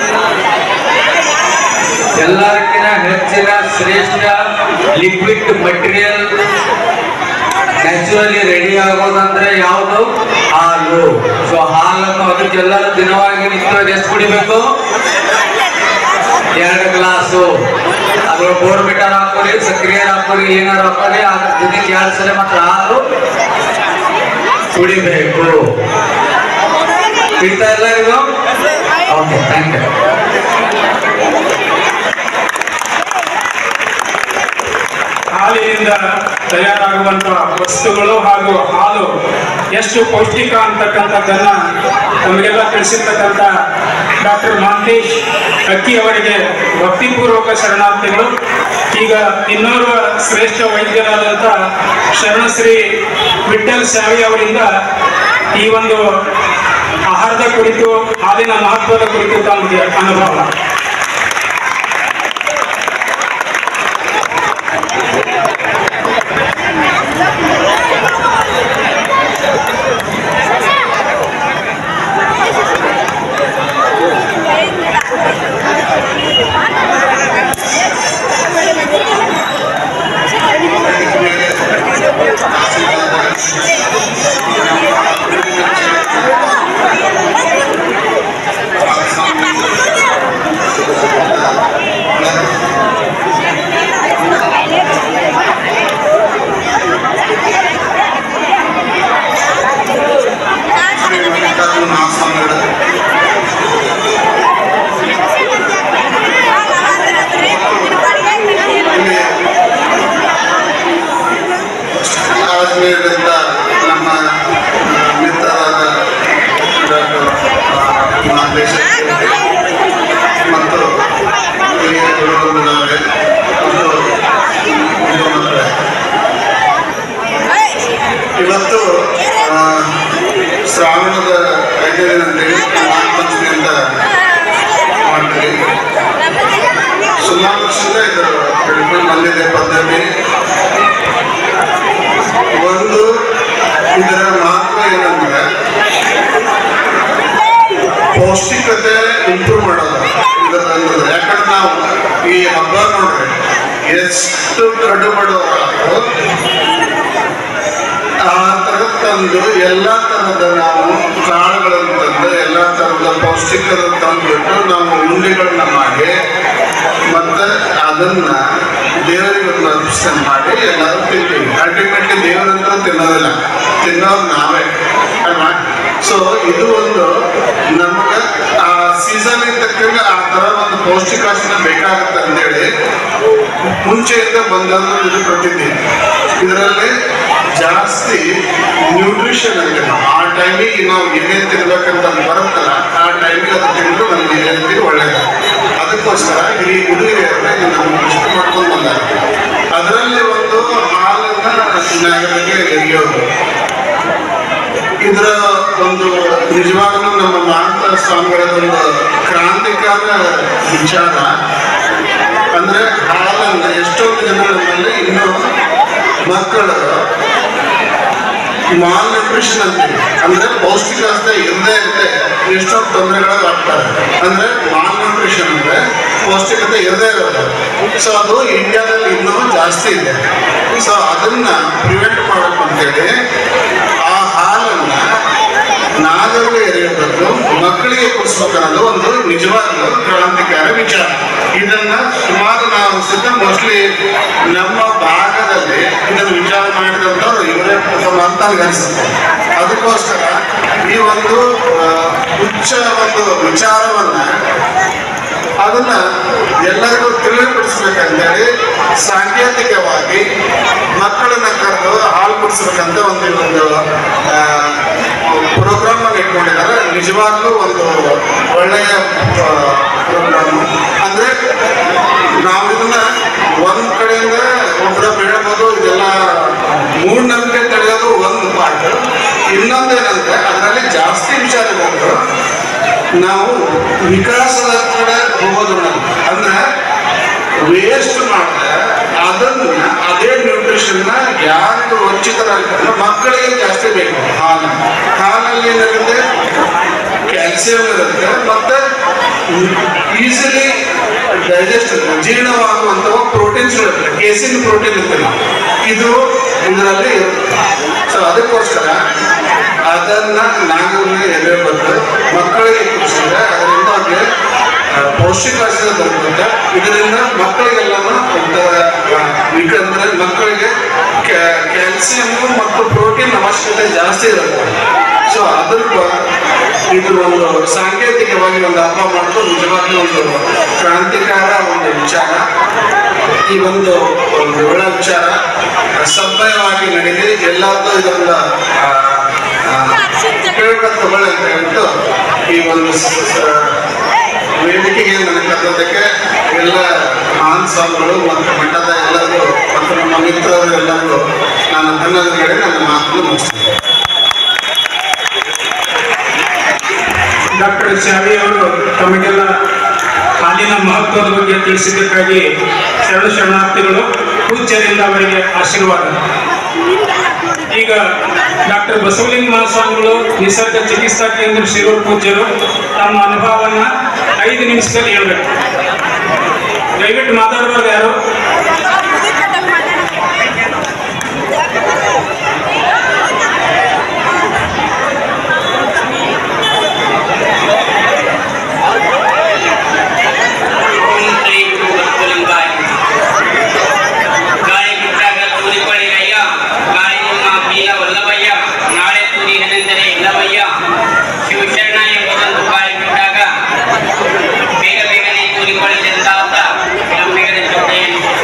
ಎಲ್ಲರಿಗಿನ ಹೆಚ್ಚಿನ ಶ್ರೇಷ್ಠ ಲಿಕ್ವಿಡ್ ಮಟೀರಿಯಲ್ ನ್ಯಾಚುರಲಿ ರೆಡಿ ಆಗೋದಂದ್ರೆ ಯಾವುದು ಹಾಲು ಸೊ ಹಾಲನ್ನು ಅದಕ್ಕೆಲ್ಲರೂ ದಿನವಾಗಿ ನಿತ್ಯವಾಗಿ ಎಷ್ಟು ಕುಡಿಬೇಕು ಎರಡು ಗ್ಲಾಸು ಅದ್ರ ಬೋರ್ ಬಿಟ್ಟಾರ ಹಾಕೋರಿ ಸಕ್ರಿಯ ಹಾಕೋರಿ ಏನಾರು ಹಾಕೋರಿ ಅದ್ರ ಜೊತೆಗೆ ಎರಡು ಸಲ ಮಾತ್ರ ಹಾಲು ಕುಡಿಬೇಕು ಕುಡಿತಾ ಇಲ್ಲ ಇದು ಓಕೆ ಥ್ಯಾಂಕ್ ಯು ಹಾಲಿನಿಂದ ತಯಾರಾಗುವಂತಹ ವಸ್ತುಗಳು ಹಾಗೂ ಹಾಲು ಎಷ್ಟು ಪೌಷ್ಟಿಕ ಅಂತಕ್ಕಂಥದ್ದನ್ನ ನಮಗೆಲ್ಲ ತಿಳಿಸಿರ್ತಕ್ಕಂಥ ಡಾಕ್ಟರ್ ಮಹಂತೇಶ್ ಅಕ್ಕಿ ಅವರಿಗೆ ಭಕ್ತಿಪೂರ್ವಕ ಶರಣಾರ್ಥಿಗಳು ಈಗ ಇನ್ನೋರ್ವ ಶ್ರೇಷ್ಠ ವೈದ್ಯರಾದಂಥ ಶರಣಶ್ರೀ ವಿಠಲ್ ಸ್ಯಾವಿ ಅವರಿಂದ ಈ ಒಂದು ಆಹಾರದ ಕುರಿತು ಹಾಲಿನ ಮಹತ್ವದ ಕುರಿತು ತಮಗೆ ಅನುಭವ ಕಾಶ್ಮೀರದಿಂದ ನಮ್ಮ ಆ, ಮಿತ್ರರಾದ ಡಾಕ್ಟರ್ ಮಹೇಶ್ ಮತ್ತು ಹಿರಿಯ ಗುರುಗಳಿದ್ದಾರೆ ಮತ್ತು ಮುಖ್ಯಮಂತ್ರಿ ಇವತ್ತು ಆ, ಶ್ರಾವಣದ ಐದನೇ ಅಂತೇಳಿ ನಾಗಪಂಚಮಿಯಿಂದ ಮಾಡ್ತೀವಿ ಸುಮಾರು ವರ್ಷದಿಂದ ಇದು ಬೆಳ್ಕೊಂಡು ಬಂದಿದೆ ಪದ್ಧತಿ ಒಂದು ಇದರ ಮಹತ್ವ ಏನಂದ್ರೆ ಪೌಷ್ಟಿಕತೆ ಇಂಪ್ರೂವ್ ಮಾಡೋದು ಇದರಲ್ಲಿ ಯಾಕಂದ್ರೆ ನಾವು ಈ ಹಬ್ಬ ನೋಡ್ರಿ ಎಷ್ಟು ಕಡು ಬಡವರು ಆ ಥರದ ತಂದು ಎಲ್ಲ ಥರದ ನಾವು ಕಾಳುಗಳನ್ನು ತಂದು ಎಲ್ಲ ಥರದ ಪೌಷ್ಟಿಕದ ತಂದುಬಿಟ್ಟು ನಾವು ಉಂಡೆಗಳನ್ನ ಮಾಡಿ ಮತ್ತೆ ಅದನ್ನ ದೇವರಿಗೆ ಒಂದು ಅರ್ಪಿಸನ್ ಮಾಡಿ ಎಲ್ಲರೂ ತಿಂತೀವಿ ಅಲ್ಟಿಮೇಟ್ಲಿ ದೇವರಂತೂ ತಿನ್ನೋದಿಲ್ಲ ತಿನ್ನೋದು ನಾವೇ ಅಲ್ವಾ ಸೊ ಇದು ಒಂದು ನಮಗೆ ಆ ಸೀಸನ್ ತಕ್ಕಂಗೆ ಆ ಥರ ಒಂದು ಪೌಷ್ಟಿಕಾಂಶ ಬೇಕಾಗುತ್ತೆ ಅಂತೇಳಿ ಮುಂಚೆಯಿಂದ ಬಂದದ್ದು ಇದು ಪ್ರತಿದ್ದೆ ಇದರಲ್ಲಿ ಜಾಸ್ತಿ ನ್ಯೂಟ್ರಿಷನ್ ಅಂತ ಆ ಟೈಮಿಗೆ ನಾವು ಏನೇನು ತಿನ್ಬೇಕಂತ ಬರುತ್ತಲ್ಲ ಆ ಟೈಮಿಗೆ ಅದು ತಿಂದು ನಮ್ಗೆ ಹೆಲ್ತಿಗೆ ಒಳ್ಳೇದು ಅದಕ್ಕೋಸ್ಕರ ಈ ಹುಡುಗಿಯರನ್ನ ಇದನ್ನು ಇಷ್ಟ ಮಾಡ್ಕೊಂಡು ಬಂದಾರೆ ಅದರಲ್ಲಿ ಒಂದು ಹಾಲನ್ನ ನಾಗರಿಗೆ ಎರಿಯೋದು ಇದರ ಒಂದು ನಿಜವಾಗಲೂ ನಮ್ಮ ಭಾರತ ಸ್ವಾಮಿಗಳ ಒಂದು ಕ್ರಾಂತಿಕಾರ ವಿಚಾರ ಅಂದ್ರೆ ಹಾಲನ್ನ ಎಷ್ಟೊಂದು ಜನ ನಮ್ಮಲ್ಲಿ ಇನ್ನೂ ಮಕ್ಕಳು ಮಾಲ್ ನ್ಯೂಟ್ರಿಷನ್ ಅಂತೀವಿ ಅಂದ್ರೆ ಪೌಷ್ಟಿಕಾಂಶ ಇರದೇ ಇರದೆ ಎಷ್ಟೊಂದು ತೊಂದರೆಗಳು ಆಗ್ತವೆ ಅಂದ್ರೆ ಮಾಲ್ ನ್ಯೂಟ್ರಿಷನ್ ಅಂದ್ರೆ ಪೌಷ್ಟಿಕತೆ ಇರದೇ ಇರೋದು ಸೊ ಅದು ಇಂಡಿಯಾದಲ್ಲಿ ಇನ್ನೂ ಜಾಸ್ತಿ ಇದೆ ಸೊ ಅದನ್ನ ಪ್ರಿವೆಂಟ್ ಮಾಡಬೇಕು ಅಂತೇಳಿ ಆ ಹಾಲನ್ನ ನಾಗರಿಗೆ ಎರೆಯಬೇಕು ಮಕ್ಕಳಿಗೆ ಕೊಡಿಸ್ಬೇಕು ಅನ್ನೋದು ಒಂದು ನಿಜವಾಗ್ಲೂ ಕ್ರಾಂತಿಕಾರ ವಿಚಾರ ಇದನ್ನ ಸುಮಾರು ನಾವು ಸಿದ್ಧ ಮೋಸ್ಟ್ಲಿ ನಮ್ಮ ಭಾಗದಲ್ಲಿ ಇದನ್ನು ವಿಚಾರ ಮಾಡಿದಂಥವ್ರು ಇವರೇ ಪ್ರಥಮ ಅಂತ ನನಗೆ ಅನಿಸುತ್ತೆ ಅದಕ್ಕೋಸ್ಕರ ಈ ಒಂದು ಆ, ಉಚ್ಚ ಒಂದು ವಿಚಾರವನ್ನ ಅದನ್ನ ಎಲ್ಲರಿಗೂ ತಿಳಿಪಡಿಸ್ಬೇಕಂತೇಳಿ ಸಾಂಕೇತಿಕವಾಗಿ ಮಕ್ಕಳನ್ನ ಕರೆದು ಹಾಲು ಕುಡಿಸ್ಬೇಕಂತ ಒಂದು ಒಂದು ಪ್ರೋಗ್ರಾಮ್ ಅನ್ನು ಇಟ್ಕೊಂಡಿದ್ದಾರೆ ನಿಜವಾಗ್ಲೂ ಒಂದು ಒಳ್ಳೆಯ ಪ್ರೋಗ್ರಾಮ್ ಅಂದ್ರೆ ನಾವು ಇದನ್ನ ಒಂದ್ ಕಡೆಯಿಂದ ಒಬ್ಬರ ಬೆಳಬೋದು ಇದೆಲ್ಲ ಮೂಢನಂಬಿಕೆ ತಡೆಯೋದು ಒಂದು ಪಾರ್ಟ್ ಇನ್ನೊಂದೇನಂದ್ರೆ ಅದರಲ್ಲಿ ಜಾಸ್ತಿ ವಿಚಾರ ಬಂದು ನಾವು ವಿಕಾಸದ ಕಡೆ ಹೋಗೋದು ನಾವು. ಅಂದ್ರೆ ವೇಸ್ಟ್ ಮಾಡಿದ್ರೆ ಅದನ್ನ ಅದೇ ನ್ಯೂಟ್ರಿಷನ್ ಯಾರು ವಂಚಿತರಾಗ್ತಾರೆ ಮಕ್ಕಳಿಗೆ ಜಾಸ್ತಿ ಬೇಕು ಹಾಲು ಹಾಲಲ್ಲಿ ಏನಿರುತ್ತೆ ಕ್ಯಾಲ್ಸಿಯಂ ಇರುತ್ತೆ ಮತ್ತೆ ಈಸಿಲಿ ಡೈಜೆಸ್ಟ್ ಜೀರ್ಣವಾಗುವಂತಹ ಪ್ರೋಟೀನ್ಸ್ ಇರುತ್ತೆ ಕೇಸಿನ್ ಪ್ರೋಟೀನ್ ಇರ್ತದೆ ಇದು ಇದರಲ್ಲಿ ಇರುತ್ತೆ ಸೊ ಅದಕ್ಕೋಸ್ಕರ ಅದನ್ನ ನಾಗರಿಗೆ ಎಲೆಬೇಕು ಮಕ್ಕಳಿಗೆ ಕುಡಿಸಿದ್ರೆ ಅದರಿಂದ ಅವ್ರಿಗೆ ಆ, ಪೌಷ್ಟಿಕಾಂಶ ದೊರಕುತ್ತೆ ಇದರಿಂದ ಮಕ್ಕಳಿಗೆಲ್ಲನೂ ಒಂಥರ ಆ, ಯಾಕಂದ್ರೆ ಮಕ್ಕಳಿಗೆ ಕ್ಯಾಲ್ಸಿಯಂ ಮತ್ತು ಪ್ರೋಟೀನ್ ಅವಶ್ಯಕತೆ ಜಾಸ್ತಿ ಇರುತ್ತೆ ಸೊ ಅದ್ರ ಬ- ಇದು ಒಂದು ಸಾಂಕೇತಿಕವಾಗಿ ಒಂದು ಹಬ್ಬ ಮಾಡೋದು ನಿಜವಾಗ್ಲೂ ಒಂದು ಕ್ರಾಂತಿಕಾರ ಒಂದು ವಿಚಾರ ಈ ಒಂದು ಒಂದು ಒಳ್ಳೆ ವಿಚಾರ ಸಭ್ಯವಾಗಿ ನಡೆದಿ ಎಲ್ಲರಿಗೂ ಇದರಿಂದ ಆ, ಆ, ಉಪಯೋಗ ತಗೊಳ್ಳಿ ಅಂತ ಹೇಳ್ಬಿಟ್ಟು ಈ ಒಂದು ಸ- ಸ- ವೇದಿಕೆಗೆ ನನಗೆ ಕರೆದೋದಕ್ಕೆ ಎಲ್ಲ ಮಹಾನ್ ಸ್ವಾಮಿಗಳು ಮತ್ತು ಮಠದ ಎಲ್ಲರಿಗೂ ಮತ್ತು ನಮ್ಮ ಮಿತ್ರರು ಎಲ್ಲರಿಗೂ ನಾನು ಅನ್ನೋದ್ರ ಕಡೆ ನನ್ನ ಮಾತನ್ನು ಮುಗಿಸ್ತೀನಿ ಡಾಕ್ಟರ್ ಶಾವಿ ಅವರು ತಮಗೆಲ್ಲ ಹಾಲಿನ ಮಹತ್ವದ ಬಗ್ಗೆ ತಿಳಿಸಿದ್ದಕ್ಕಾಗಿ ಶರಣ ಶರಣಾರ್ಥಿಗಳು ಪೂಜ್ಯರಿಂದ ಅವರಿಗೆ ಆಶೀರ್ವಾದ ಈಗ ಡಾಕ್ಟರ್ ಬಸವಲಿಂಗ ಮಹಾಸ್ವಾಮಿಗಳು ನಿಸರ್ಗ ಚಿಕಿತ್ಸಾ ಕೇಂದ್ರ ಶಿರೂರು ಪೂಜ್ಯರು ತಮ್ಮ ಅನುಭವವನ್ನ ಐದು ನಿಮಿಷದಲ್ಲಿ ಹೇಳ್ಬೇಕು ದಯವಿಟ್ಟು ಮಾತಾಡಬಾರ್ದು ಯಾರು ಓಂ ಶ್ರೀ ಗುರು ಬಸವಲಿಂಗಾಯ ಗಾಳಿ ಬಿಟ್ಟಾಗ ತೂರಿಕೊಳ್ಳಿರಯ್ಯ ಗಾಳಿ ನಿಮ್ಮ ಬೀನ ವಲ್ಲಭಯ್ಯ ನಾಳೆ ತೂರಿನೆಂದರೆ ಎಲ್ಲವಯ್ಯ ಶಿವಶರಣ ಎಂಬುದೊಂದು ಗಾಳಿ ಬಿಟ್ಟಾಗ ಬೇಗ ಬೇಗನೆ ತೂರಿಕೊಳ್ಳಿದೆಂದಾತ ನಮ್ಮ ಬೇಗನೆ ಜೊತೆಯನ್ನು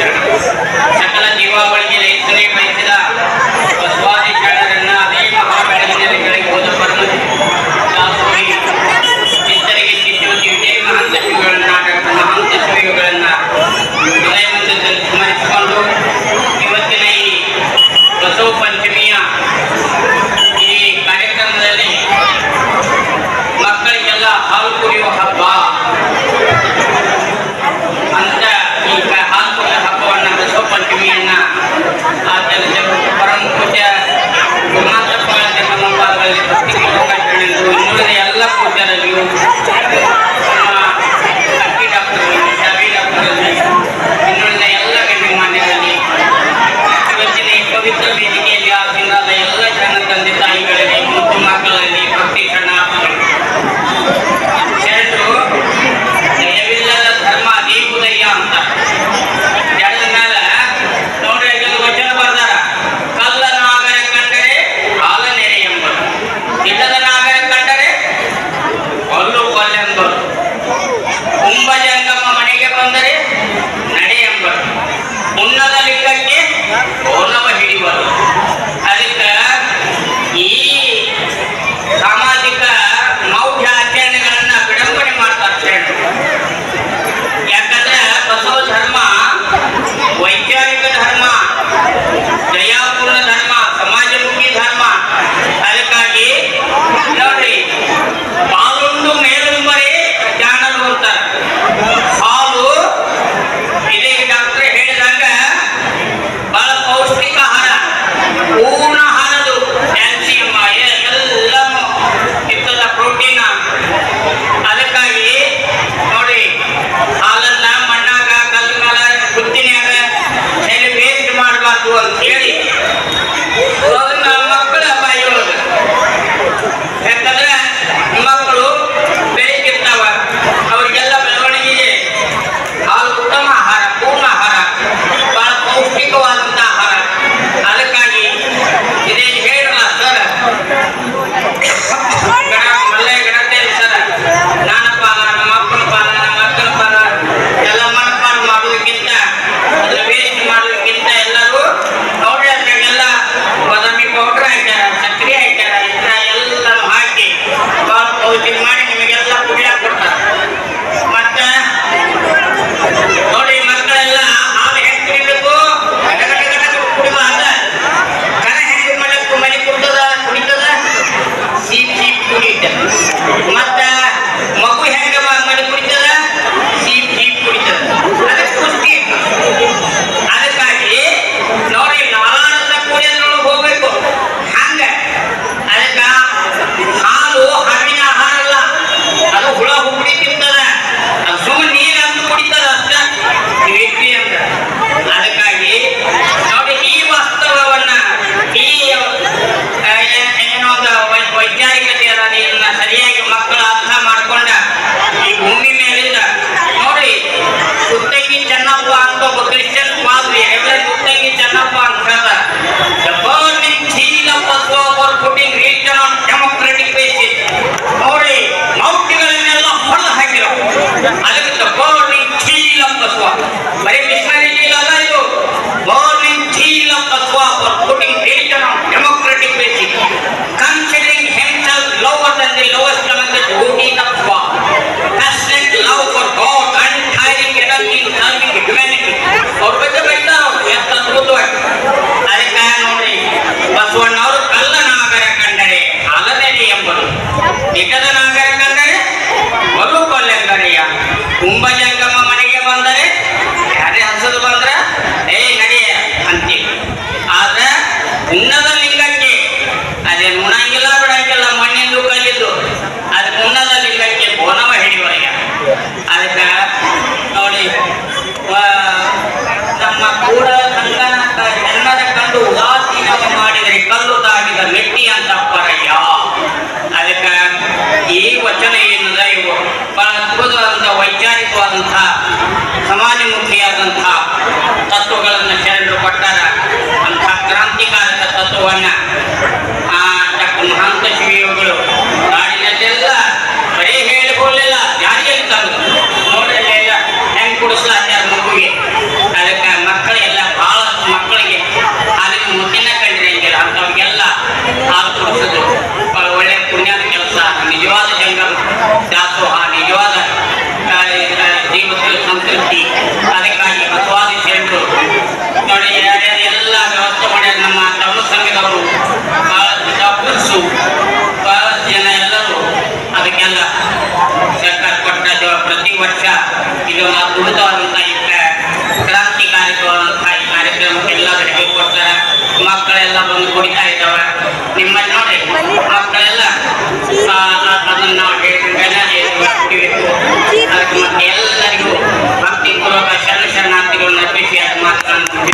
ಮಹತ್ವವನ್ನ ಆ ಡಾಕ್ಟರ್ ಮಹಾಂತ ಶಿವಯೋಗಿಗಳು ನಾಡಿನಲ್ಲೆಲ್ಲ ಬರೀ ಹೇಳಿಕೊಳ್ಳಿಲ್ಲ ಜಾರಿಯಲ್ಲಿ ತಂದು ನೋಡಲಿಲ್ಲ ಹೆಂಗ್ ಕುಡಿಸ್ಲಾಚಾರ ಮಗುವಿಗೆ ಅದಕ್ಕೆ ಮಕ್ಕಳೆಲ್ಲ ಬಹಳಷ್ಟು ಮಕ್ಕಳಿಗೆ ಹಾಲಿನ ಮುಟ್ಟಿನ ಕಂಡಿರಂಗಿಲ್ಲ ಅಂಥವ್ರಿಗೆಲ್ಲ ಹಾಲು ಕುಡಿಸೋದು ಬಹಳ ಒಳ್ಳೆ ಪುಣ್ಯದ ಕೆಲಸ ನಿಜವಾದ ಜಂಗಮ ದಾಸೋಹ ನಿಜವಾದ ಆ, ಆ, ಜೀವದ ಸಂತೃಪ್ತಿ ಅದಕ್ಕಾಗಿ ಬಸವಾದ ಶರಣರು ನೋಡಿ ಯಾರ್ಯಾರು ಎಲ್ಲ ವ್ಯವಸ್ಥೆ ಮಾಡ್ಯಾರ ನಮ್ಮ ತಮ್ಮ ಸಂಘದವರು ಬಹಳ ಡಾಕ್ಟರ್ಸು ಬಹಳಷ್ಟು ಜನ ಎಲ್ಲರೂ ಅದಕ್ಕೆಲ್ಲ ಸರ್ಕಾರ ಕೊಟ್ಟ ಜವ- ಪ್ರತಿ ವರ್ಷ ಇದೊಂದು ಅದ್ಭುತವಾದಂಥ ಈ ಕ್ರಾ- ಕ್ರಾಂತಿಕಾರಿಕವಾದಂಥ ಈ ಕಾರ್ಯಕ್ರಮಕ್ಕೆಲ್ಲ ಗಡಿಗೆ ಕೊಡ್ತಾರೆ ಮಕ್ಕಳೆಲ್ಲ ಬಂದು ಕುಡಿತಾ ಇದ್ದಾವೆ ನಿಮ್ಮಲ್ಲಿ ನೋಡಿ ಮಕ್ಕಳೆಲ್ಲ ಆ, ಆ, ಅದನ್ನ ನಾವು ಹೇಳಿದ್ರೆ ಕುಡಿಬೇಕು ಅದಕ್ಕೆ ಮತ್ತೆ ಎಲ್ಲರಿಗೂ ಭಕ್ತಿಪೂರ್ವಕ ಶರಣ ಶರಣಾರ್ಥಿಗಳನ್ನ ಅರ್ಪಿಸಿ ಅದು ಮಾತನಾಡುತ್ತಿದ್ದೇವೆ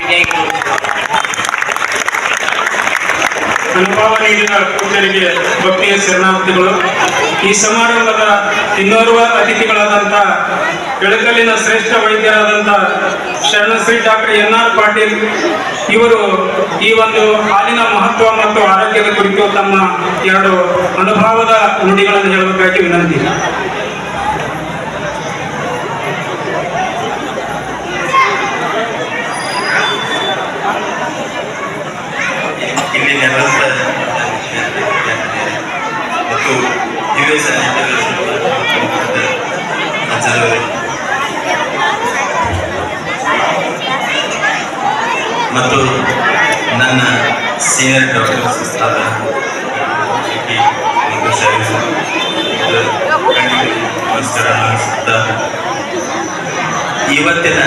ಅನುಭವ ನೀಡಿದ ಪೂಜರಿಗೆ ಭಕ್ತಿಯ ಶರಣಾರ್ಥಿಗಳು ಈ ಸಮಾರಂಭದ ಇನ್ನೋರ್ವ ಅತಿಥಿಗಳಾದಂಥ ಬೆಳಕಲ್ಲಿನ ಶ್ರೇಷ್ಠ ವೈದ್ಯರಾದಂಥ Sharanashri doctor N R Patil ಇವರು ಈ ಒಂದು ಹಾಲಿನ ಮಹತ್ವ ಮತ್ತು ಆರೋಗ್ಯದ ಕುರಿತು ತಮ್ಮ ಎರಡು ಅನುಭವದ ನುಡಿಗಳನ್ನು ಹೇಳಬೇಕಾಗಿ ವಿನಂತಿ ಇಲ್ಲಿ ನೆರವೇರಿಸಿದ ಮತ್ತು ಯುವ ಅಜ್ಜರವರೇ ಮತ್ತು ನನ್ನ ಸೀನಿಯರ್ ಡಾಕ್ಟರ್ಸ್ ಆದ ಶ್ರೀ ಮತ್ತು ಶರೀಫ್ ಕಣ್ಣಿಗೆ ನಮಸ್ಕಾರ ನಡೆಸುತ್ತಾ ಇವತ್ತಿನ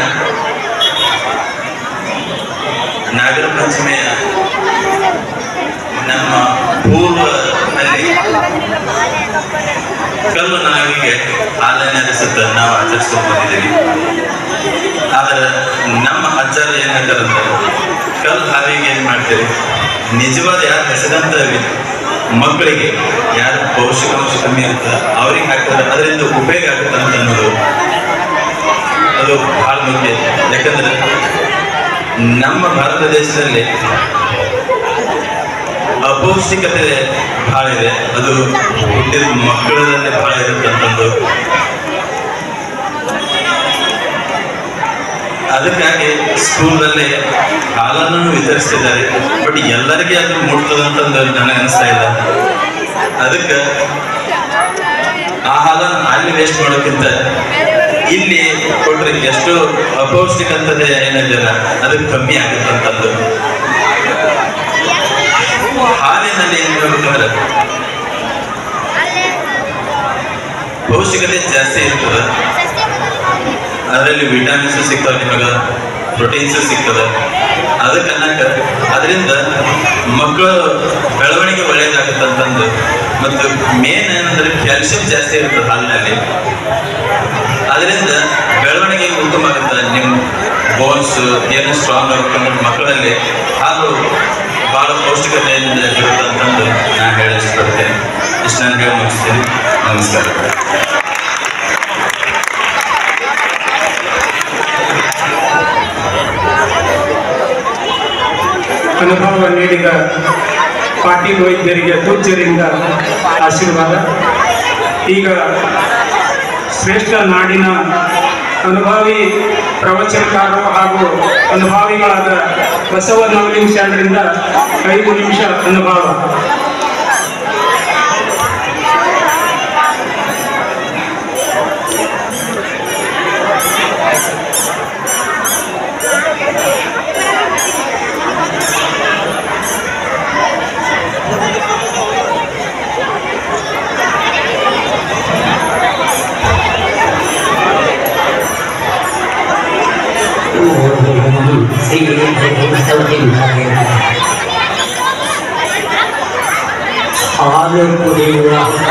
ನಾಗರ ಪಂಚಮಿಯ ನಮ್ಮ ಪೂರ್ವದಲ್ಲಿ ಕಲ್ಲು ನಾವಿಗೆ ಹಾಲನ್ನ ಸುತ್ತ ನಾವು ಆಚರಿಸ್ಕೊಂಡು ಬಂದಿದ್ದೀವಿ ಆದ್ರೆ ನಮ್ಮ ಅಜ್ಜರ ಏನ್ ಹೇಳ್ತಾರಂದ್ರೆ ಕಲ್ಲು ಹಾವಿಗೆ ಏನ್ ಮಾಡ್ತೀರಿ ನಿಜವಾದ ಯಾರು ಹೆಸರಂತ ಮಕ್ಕಳಿಗೆ ಯಾರು ಪೌಷ್ಟಿಕಾಂಶ ಕಮ್ಮಿ ಇರುತ್ತೆ ಅವ್ರಿಗೆ ಹಾಕಿದ್ರೆ ಅದರಿಂದ ಉಪಯೋಗ ಆಗುತ್ತೆ ಅಂತ ಅನ್ನೋದು ಅದು ಬಹಳ ಮುಖ್ಯ ಯಾಕಂದ್ರೆ ನಮ್ಮ ಭಾರತ ದೇಶದಲ್ಲಿ ಅಪೌಷ್ಟಿಕತೆ ಬಹಳ ಇದೆ ಅದು ಹುಟ್ಟಿದ ಮಕ್ಕಳಲ್ಲೇ ಬಹಳ ಇರುತ್ತೆ ಅಂತಂದು ಅದಕ್ಕಾಗಿ ಸ್ಕೂಲಲ್ಲಿ ಹಾಲನ್ನು ವಿತರಿಸ್ತಿದ್ದಾರೆ ಬಟ್ ಎಲ್ಲರಿಗೆ ಅದು ಮುಟ್ತದೆ ಅಂತಂದು ನನಗೆ ಅನಿಸ್ತಾ ಇಲ್ಲ ಅದಕ್ಕೆ ಆ ಹಾಲನ್ನು ಅಲ್ಲಿ ವೇಸ್ಟ್ ಮಾಡೋಕ್ಕಿಂತ ಇಲ್ಲಿ ಕೊಟ್ರೆ ಎಷ್ಟು ಅಪೌಷ್ಟಿಕತೆ ಏನಿದೆಯಲ್ಲ ಅದು ಕಮ್ಮಿ ಆಗುತ್ತೆ ಅಂತಂದು ಹಾಲಿನಲ್ಲಿ ಏನ್ ಹೇಳ್ಬೇಕಂದ್ರೆ ಪೌಷ್ಟಿಕತೆ ಜಾಸ್ತಿ ಇರ್ತದೆ ಅದರಲ್ಲಿ ವಿಟಾಮಿನ್ಸ್ ಸಿಗ್ತವೆ ನಿಮಗೆ ಪ್ರೋಟೀನ್ಸ್ ಸಿಗ್ತದೆ ಅದಕ್ಕೆ ಅನ್ನಕ ಅದರಿಂದ ಮಕ್ಕಳ ಬೆಳವಣಿಗೆ ಒಳ್ಳೇದಾಗುತ್ತೆ ಅಂತಂದು ಮತ್ತು ಮೇನ್ ಏನಂದ್ರೆ ಕ್ಯಾಲ್ಸಿಯಂ ಜಾಸ್ತಿ ಇರ್ತದೆ ಹಾಲಿನಲ್ಲಿ ಅದರಿಂದ ಬೆಳವಣಿಗೆ ಉತ್ತಮ ಆಗುತ್ತೆ ನಿಮ್ಮ ಬೋನ್ಸ್ ಏನು ಸ್ಟ್ರಾಂಗ್ ಆಗುತ್ತೆ ಮಕ್ಕಳಲ್ಲಿ ಹಾಲು ಬಹಳ ಪೌಷ್ಟಿಕತೆಯಿಂದ ಇರುತ್ತೆ ಅಂತಂದು ನಾನು ಹೇಳಿ ಇಷ್ಟಪಡ್ತೇನೆ ಇಷ್ಟು ನಾನು ಹೇಳಿ ಮುಗಿಸ್ತೀನಿ ನಮಸ್ಕಾರ ಅನುಭವ ನೀಡಿದ ಪಾಟೀಲ್ ವೈದ್ಯರಿಗೆ ಪೂಜ್ಯರಿಂದ ಆಶೀರ್ವಾದ ಈಗ ಶ್ರೇಷ್ಠ ನಾಡಿನ ಅನುಭವಿ ಪ್ರವಚನಕಾರರು ಹಾಗೂ ಅನುಭವಿಗಳಾದ ಬಸವ ನವಲಿಂಗ ಶರಣರಿಂದ ಐದು ನಿಮಿಷ ಅನುಭವ ಹಾಲು ಕುಡಿಯುವ ಹಬ್ಬ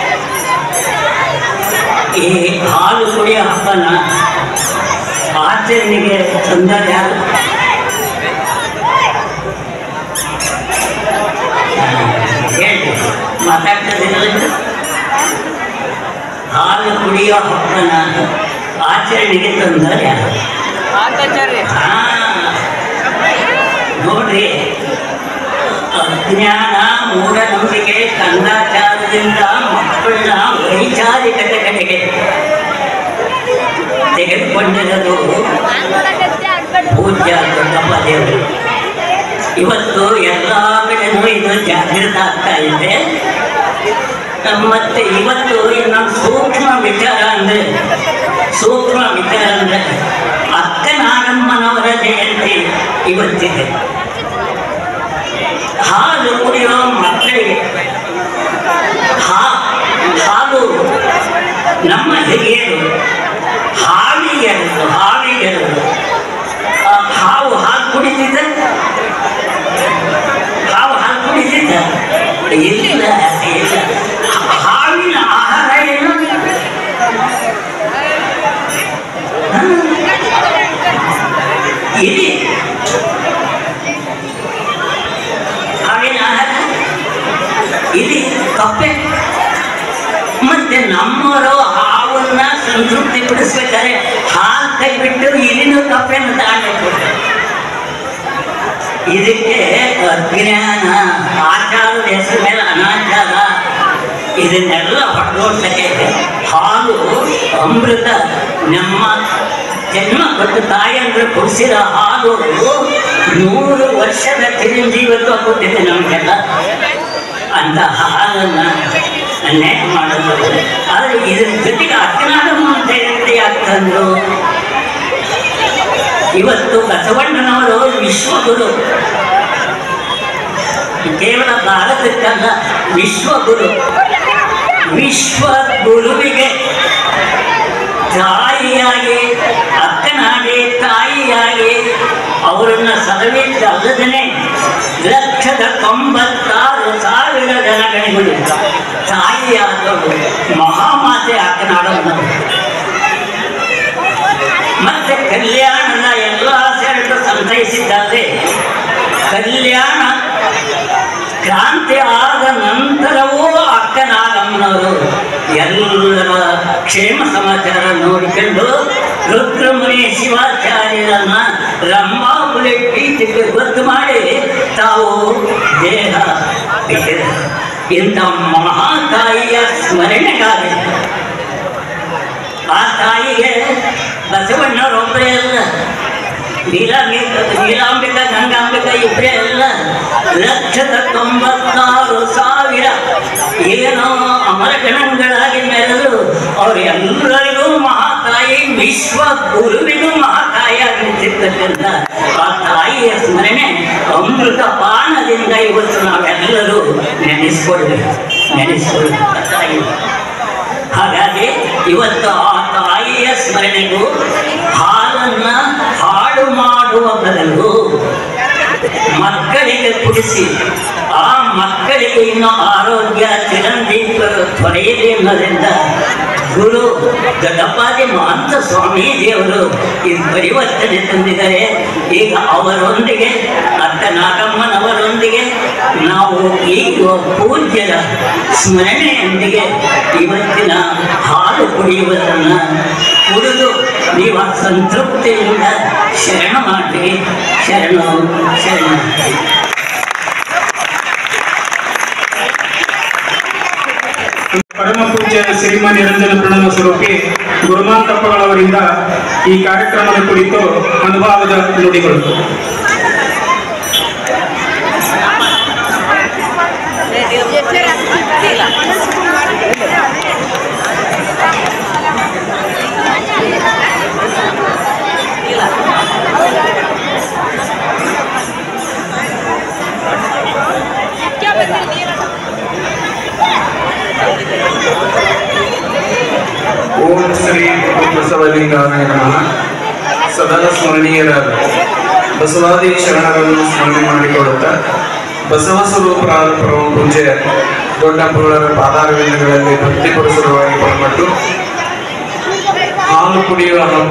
ಈ ಹಾಲು ಕುಡಿಯೋ ಹಬ್ಬನ ಆಚರಣೆಗೆ ತಂದರೆ ಯಾರು ಹೇಳಿ ಮಾತಾಡ್ತದಿರಲಿಲ್ಲ ಹಾಲು ಕುಡಿಯೋ ಹಬ್ಬನ ಆಚರಣೆಗೆ ತಂದರೆ ಯಾರು ಹಾ ನೋಡ್ರಿ ಅಜ್ಞಾನ ಮೂಢನಂಬಿಕೆ ಕಂದಾಚಾರದಿಂದ ಮಕ್ಕಳನ್ನ ವೈಚಾರಿಕತೆ ಕಡೆಗೆ ತೆಗೆದುಕೊಂಡಿರೋದು ಪೂಜ್ಯ ದೊಡ್ಡಪ್ಪ ದೇವರು ಇವತ್ತು ಎಲ್ಲ ಕಡೆನೂ ಇದು ಜಾಗೃತ ಆಗ್ತಾ ಇದೆ ಮತ್ತೆ ಇವತ್ತು ಇನ್ನೊಂದು ಸೂಕ್ಷ್ಮ ವಿಚಾರ ಅಂದ್ರೆ ಸೂಕ್ಷ್ಮ ವಿಚಾರ ಅಂದ್ರೆ ಅಕ್ಕ ನಾಗಮ್ಮನವರ ಜಯಂತಿ ಇವತ್ತಿದೆ ಹಾಲು ಕುಡಿಯೋ ಮಕ್ಕಳಿಗೆ ಹಾ- ಹಾಲು ನಮ್ಮ ಹಿರಿಯರು ಹಾವಿಗೆರದು ಹಾವಿಗೆರದು ಆ ಹಾವು ಹಾಲು ಕುಡಿತಿದ್ದ ಹಾವು ಹಾಲು ಕುಡಿತಿದ್ದ ಇಲ್ಲ ಇಲ್ಲ ಹಾವಿನ ಆಹಾರ ಏನು ಹ? ಇಲಿ ಹಾವಿನ ಆಹಾರ ಇಲಿ ಕಪ್ಪೆ ಮತ್ತೆ ನಮ್ಮವರು ಹಾವನ್ನ ಸಂತೃಪ್ತಿ ಪಡಿಸ್ಬೇಕಾದ್ರೆ ಹಾಲು ಕೈ ಬಿಟ್ಟು ಇಲಿನೂ ಕಪ್ಪೆಯನ್ನು ತಗೊಂಡು ಇದಕ್ಕೆ ಅಜ್ಞಾನ ಆಚಾರದ ಹೆಸರು ಮೇಲೆ ಅನಾಚಾರ ಇದನ್ನೆಲ್ಲ ಹೊಡೆದೋಡ್ಸಕ್ಕೆ ಹಾಲು ಅಮೃತ ನಮ್ಮ ಜನ್ಮ ಕೊಟ್ಟು ತಾಯಂದ್ರೆ ಕುಡಿಸಿದ ಹಾಲು ನೂರು ವರ್ಷದ ಚಿರಂಜೀವತ್ವ ಕೊಟ್ಟಿದೆ ನಮಗೆಲ್ಲ ಅಂತ ಹಾಲನ್ನ ಅನ್ಯಾಯ ಮಾಡೋದು ಆದರೆ ಇದ್ರ ಜೊತೆಗೆ ಅಜ್ಞಾನಮ್ಮ ಅಂತ ಹೇಳಿ ಆಗ್ತಂದ್ರು ಇವತ್ತು ಬಸವಣ್ಣನವರು ವಿಶ್ವಗುರು ಕೇವಲ ಭಾರತಕ್ಕಲ್ಲ ವಿಶ್ವಗುರು ವಿಶ್ವ ಗುರುವಿಗೆ ತಾಯಿಯಾಗಿ ಅಕ್ಕನಾಗಿ ತಾಯಿಯಾಗಿ ಅವರನ್ನ ಸದವಿದ್ದಲ್ಲದೇ ಲಕ್ಷದ ತೊಂಬತ್ತಾರು ಸಾವಿರ ಜನಗಣಿಗಳು ತಾಯಿಯಾದವರು ಮಹಾಮಾತೆ ಅಕ್ಕನಾಡೋದು ಮತ್ತೆ ಕಲ್ಯಾಣದ ಎಲ್ಲ ಸೆರಟು ಸಂತೈಸಿದ್ದಾರೆ ಕಲ್ಯಾಣ ಕ್ರಾಂತಿ ಆದ ನಂತರವೂ ಅಕ್ಕನಾಗಮ್ಮನವರು ಎಲ್ಲರ ಕ್ಷೇಮ ಸಮಾಚಾರ ನೋಡಿಕೊಂಡು ರುದ್ರಮುನಿ ಶಿವಾಚಾರ್ಯರನ್ನ ರಂಭಾಪುರಿ ಪೀಠಕ್ಕೆ ಗೊತ್ತು ಮಾಡಿ ತಾವು ದೇಹ ಬಿಟ್ಟಿದ್ದಾರೆ ಇಂಥ ಮಹಾತಾಯಿಯ ಸ್ಮರಣೆಗಾಗಿ ಆ ತಾಯಿಗೆ ಬಸವಣ್ಣವರೊಬ್ಬರೇ ಅಲ್ಲ ನೀಲಾಂಬಿಕ ನೀಲಾಂಬಿಕ ಗಂಗಾಂಬಿಕ ಇಬ್ಬರೇ ಅಲ್ಲ ಲಕ್ಷದ ತೊಂಬತ್ತಾರು ಸಾವಿರ ಏನೋ ಅಮರಗಣಗಳಾಗಿ ಮೆರೆದು ಅವರೆಲ್ಲರಿಗೂ ಮಹಾತಾಯಿ ವಿಶ್ವ ಗುರುವಿಗೂ ಮಹಾತಾಯಿಯಾಗಿ ನಿಂತಿರ್ತಕ್ಕಂಥ ಆ ತಾಯಿಯ ಸ್ಮರಣೆ ಅಮೃತ ಪಾನದಿಂದ ಇವತ್ತು ನಾವೆಲ್ಲರೂ ನೆನೆಸ್ಕೊಳ್ಬೇಕು ನೆನೆಸ್ಕೊಳ್ಬೇಕು ಆ ತಾಯಿ ಹಾಗಾಗಿ ಇವತ್ತು ಆ ತಾಯಿಯ ಸ್ಮರಣೆಗೂ ಹಾಲನ್ನ ಹಾಡು ಮಾಡುವ ಬದಲು ಮಕ್ಕಳಿಗೆ ಕುಡಿಸಿ ಆ ಮಕ್ಕಳಿಗೆ ಇನ್ನು ಆರೋಗ್ಯ ಚಿರಂಜೀವಿಗಳು ದೊರೆಯಲಿ ಅನ್ನೋದ್ರಿಂದ ಗುರು ದೊಡ್ಡಪ್ಪಾದಿ ಮಹಂತ ಸ್ವಾಮೀಜಿಯವರು ಈ ಪರಿವರ್ತನೆ ತಂದಿದ್ದಾರೆ ಈಗ ಅವರೊಂದಿಗೆ ಅಕ್ಕ ನಾಗಮ್ಮನವರೊಂದಿಗೆ ನಾವು ಈಗ ಪೂಜ್ಯರ ಸ್ಮರಣೆಯೊಂದಿಗೆ ಇವತ್ತಿನ ಹಾಲು ಕುಡಿಯುವುದನ್ನ ಕುಡಿದು ನೀವು ಸಂತೃಪ್ತಿಯಿಂದ ಶರಣ ಮಾಡಿ ಶರಣು ಶರಣ ಪರಮ ಪೂಜ್ಯ ಶ್ರೀಮ ನಿರಂಜನ ಪ್ರಣವ ಸ್ವರೂಪಿ ಗುರುಮಾಂತಪ್ಪಗಳವರಿಂದ ಈ ಕಾರ್ಯಕ್ರಮದ ಕುರಿತು ಅನುಭವದ ನುಡಿಗಳು ಓಂ ಶ್ರೀ ಬಸವಲಿಂಗಾಯ ನಮಃ ಸದಾ ಸ್ಮರಣೀಯರಾದ ಬಸವಾದಿ ಶರಣರನ್ನು ಸ್ಮರಣೆ ಮಾಡಿಕೊಳ್ಳುತ್ತಾ ಬಸವ ಸ್ವರೂಪರಾದ ಪರಮ ಪೂಜೆ ದೊಡ್ಡ ಪುರುಳರ ಪಾದಾರವಿಂದಗಳಲ್ಲಿ ಭಕ್ತಿ ಪುರುಷರವಾಗಿ ಪರಮಟ್ಟು ಹಾಲು ಕುಡಿಯುವ ಹಬ್ಬ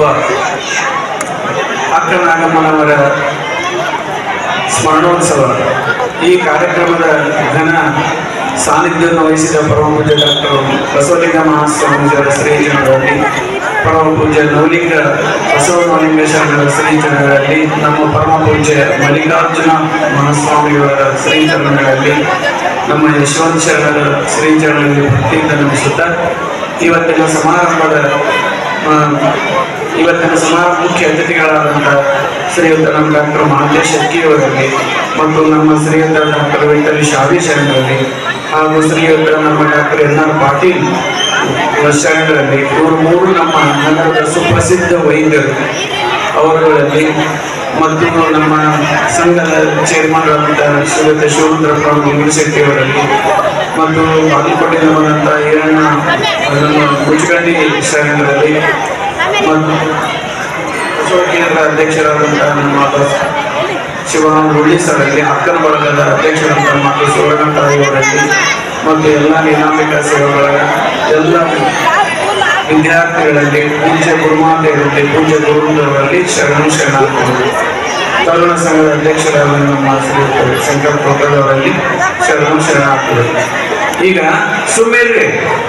ಅಕ್ಕ ನಾಗಮ್ಮನವರ ಸ್ಮರಣೋತ್ಸವ ಈ ಕಾರ್ಯಕ್ರಮದ ಘನ ಸಾನ್ನಿಧ್ಯವನ್ನು ವಹಿಸಿದ ಪರಮ ಪೂಜ್ಯ ಡಾಕ್ಟರ್ ಬಸವಲಿಂಗ ಮಹಾಸ್ವಾಮೀಜಿಯವರ ಶ್ರೀಜನರಲ್ಲಿ ಪರಮ ಪೂಜ್ಯ ನವಲಿಂಗ ಬಸವಲಿಂಗೇಶ್ವರ ಶ್ರೀಚರಣಗಳಲ್ಲಿ ನಮ್ಮ ಪರಮ ಪೂಜ್ಯ ಮಲ್ಲಿಕಾರ್ಜುನ ಮಹಾಸ್ವಾಮಿಯವರ ಶ್ರೀಚರಣಗಳಲ್ಲಿ ನಮ್ಮ ಯಶವಂತ ಶರಣರ ಶ್ರೀಚರಣಗಳಲ್ಲಿ ಭಕ್ತಿಯಿಂದ ನಮಿಸುತ್ತಾ ಇವತ್ತಿನ ಸಮಾರಂಭದ ಆ, ಇವತ್ತಿನ ಸಮಾರಂಭ ಮುಖ್ಯ ಅತಿಥಿಗಳಾದಂಥ ಶ್ರೀಯುತ ನಮ್ಮ ಡಾಕ್ಟರ್ ಮಹಾಂತೇಶ್ ಶೆಟ್ಟಿಯವರಲ್ಲಿ ಮತ್ತು ನಮ್ಮ ಶ್ರೀಯುತ ಡಾಕ್ಟರ್ ವಿಠಲ್ ಶಾವಿ ಶರಣರಲ್ಲಿ ಹಾಗೂ ಶ್ರೀಯುತ ನಮ್ಮ ಡಾಕ್ಟರ್ ಎನ್ ಆರ್ ಪಾಟೀಲ್ ಶರಣರಲ್ಲಿ ಇವರು ಮೂರು ನಮ್ಮ ನಗರದ ಸುಪ್ರಸಿದ್ಧ ವೈದ್ಯರು ಅವರುಗಳಲ್ಲಿ ಮತ್ತು ನಮ್ಮ ಸಂಘದ ಚೇರ್ಮನ್ ಆದಂತಹ ಶ್ರೀಯುತ ಶಿವರುದ್ರಪ್ಪ ಮಂಗಳಶೆಟ್ಟಿ ಅವರಲ್ಲಿ ಮತ್ತು ಬಾಗಲಕೋಟೆಯಿಂದ ಬಂದಂತಹ ಈರಣ್ಣ ನಮ್ಮ ಮುಚ್ಚಗಂಡಿ ಶರಣರಲ್ಲಿ ಮತ್ತು ಬಸವ ಕೇಂದ್ರ ಅಧ್ಯಕ್ಷರಾದಂತಹ ನಮ್ಮ ಬಸ್- ಶಿವರಾಮ್ ಹುಳ್ಳಿ ಸರಲ್ಲಿ ಅಕ್ಕನ ಬಳಗದ ಅಧ್ಯಕ್ಷರಾದಂತಹ ಮತ್ತು ಸುವರ್ಣ ತಾಯಿಯವರಲ್ಲಿ ಮತ್ತು ಎಲ್ಲ ನಿನಾಮಿಕ ಸೇವೆಗಳ ಎಲ್ಲ ವಿದ್ಯಾರ್ಥಿಗಳಲ್ಲಿ ಪೂಜ್ಯ ಗುರುಮಾತೆಯರಲ್ಲಿ ಪೂಜ್ಯ ಗುರುಗಳಲ್ಲಿ ಶರಣ ಶರಣಾರ್ಥಿಗಳು ತರುಣ ಸಂಘದ ಅಧ್ಯಕ್ಷರಾದ ನಮ್ಮ ಶ್ರೀ ಶಂಕರ್ ಪ್ರಸಾದವರಲ್ಲಿ ಶರಣ ಶರಣಾರ್ಥಿಗಳು ಈಗ ಸುಮ್ಮೇಲ್ರಿ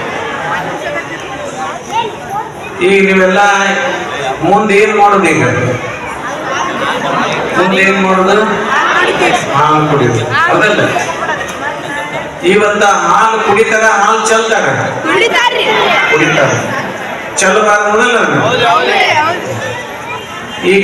ಈಗ ನೀವೆಲ್ಲ ಮುಂದೆ ಏನ್ ಮಾಡೋದು ಈಗ ಮುಂದೆ ಏನ್ ಮಾಡೋದು ಹಾಲು ಕುಡಿಯೋದು ಹೌದಲ್ಲ ಇವತ್ತ ಹಾಲು ಕುಡಿತಾರ ಹಾಲು ಚೆಲ್ತಾರ ಕುಡಿತಾರ ಚೆಲ್ಲಬಾರ್ದಲ್ಲ ಈಗ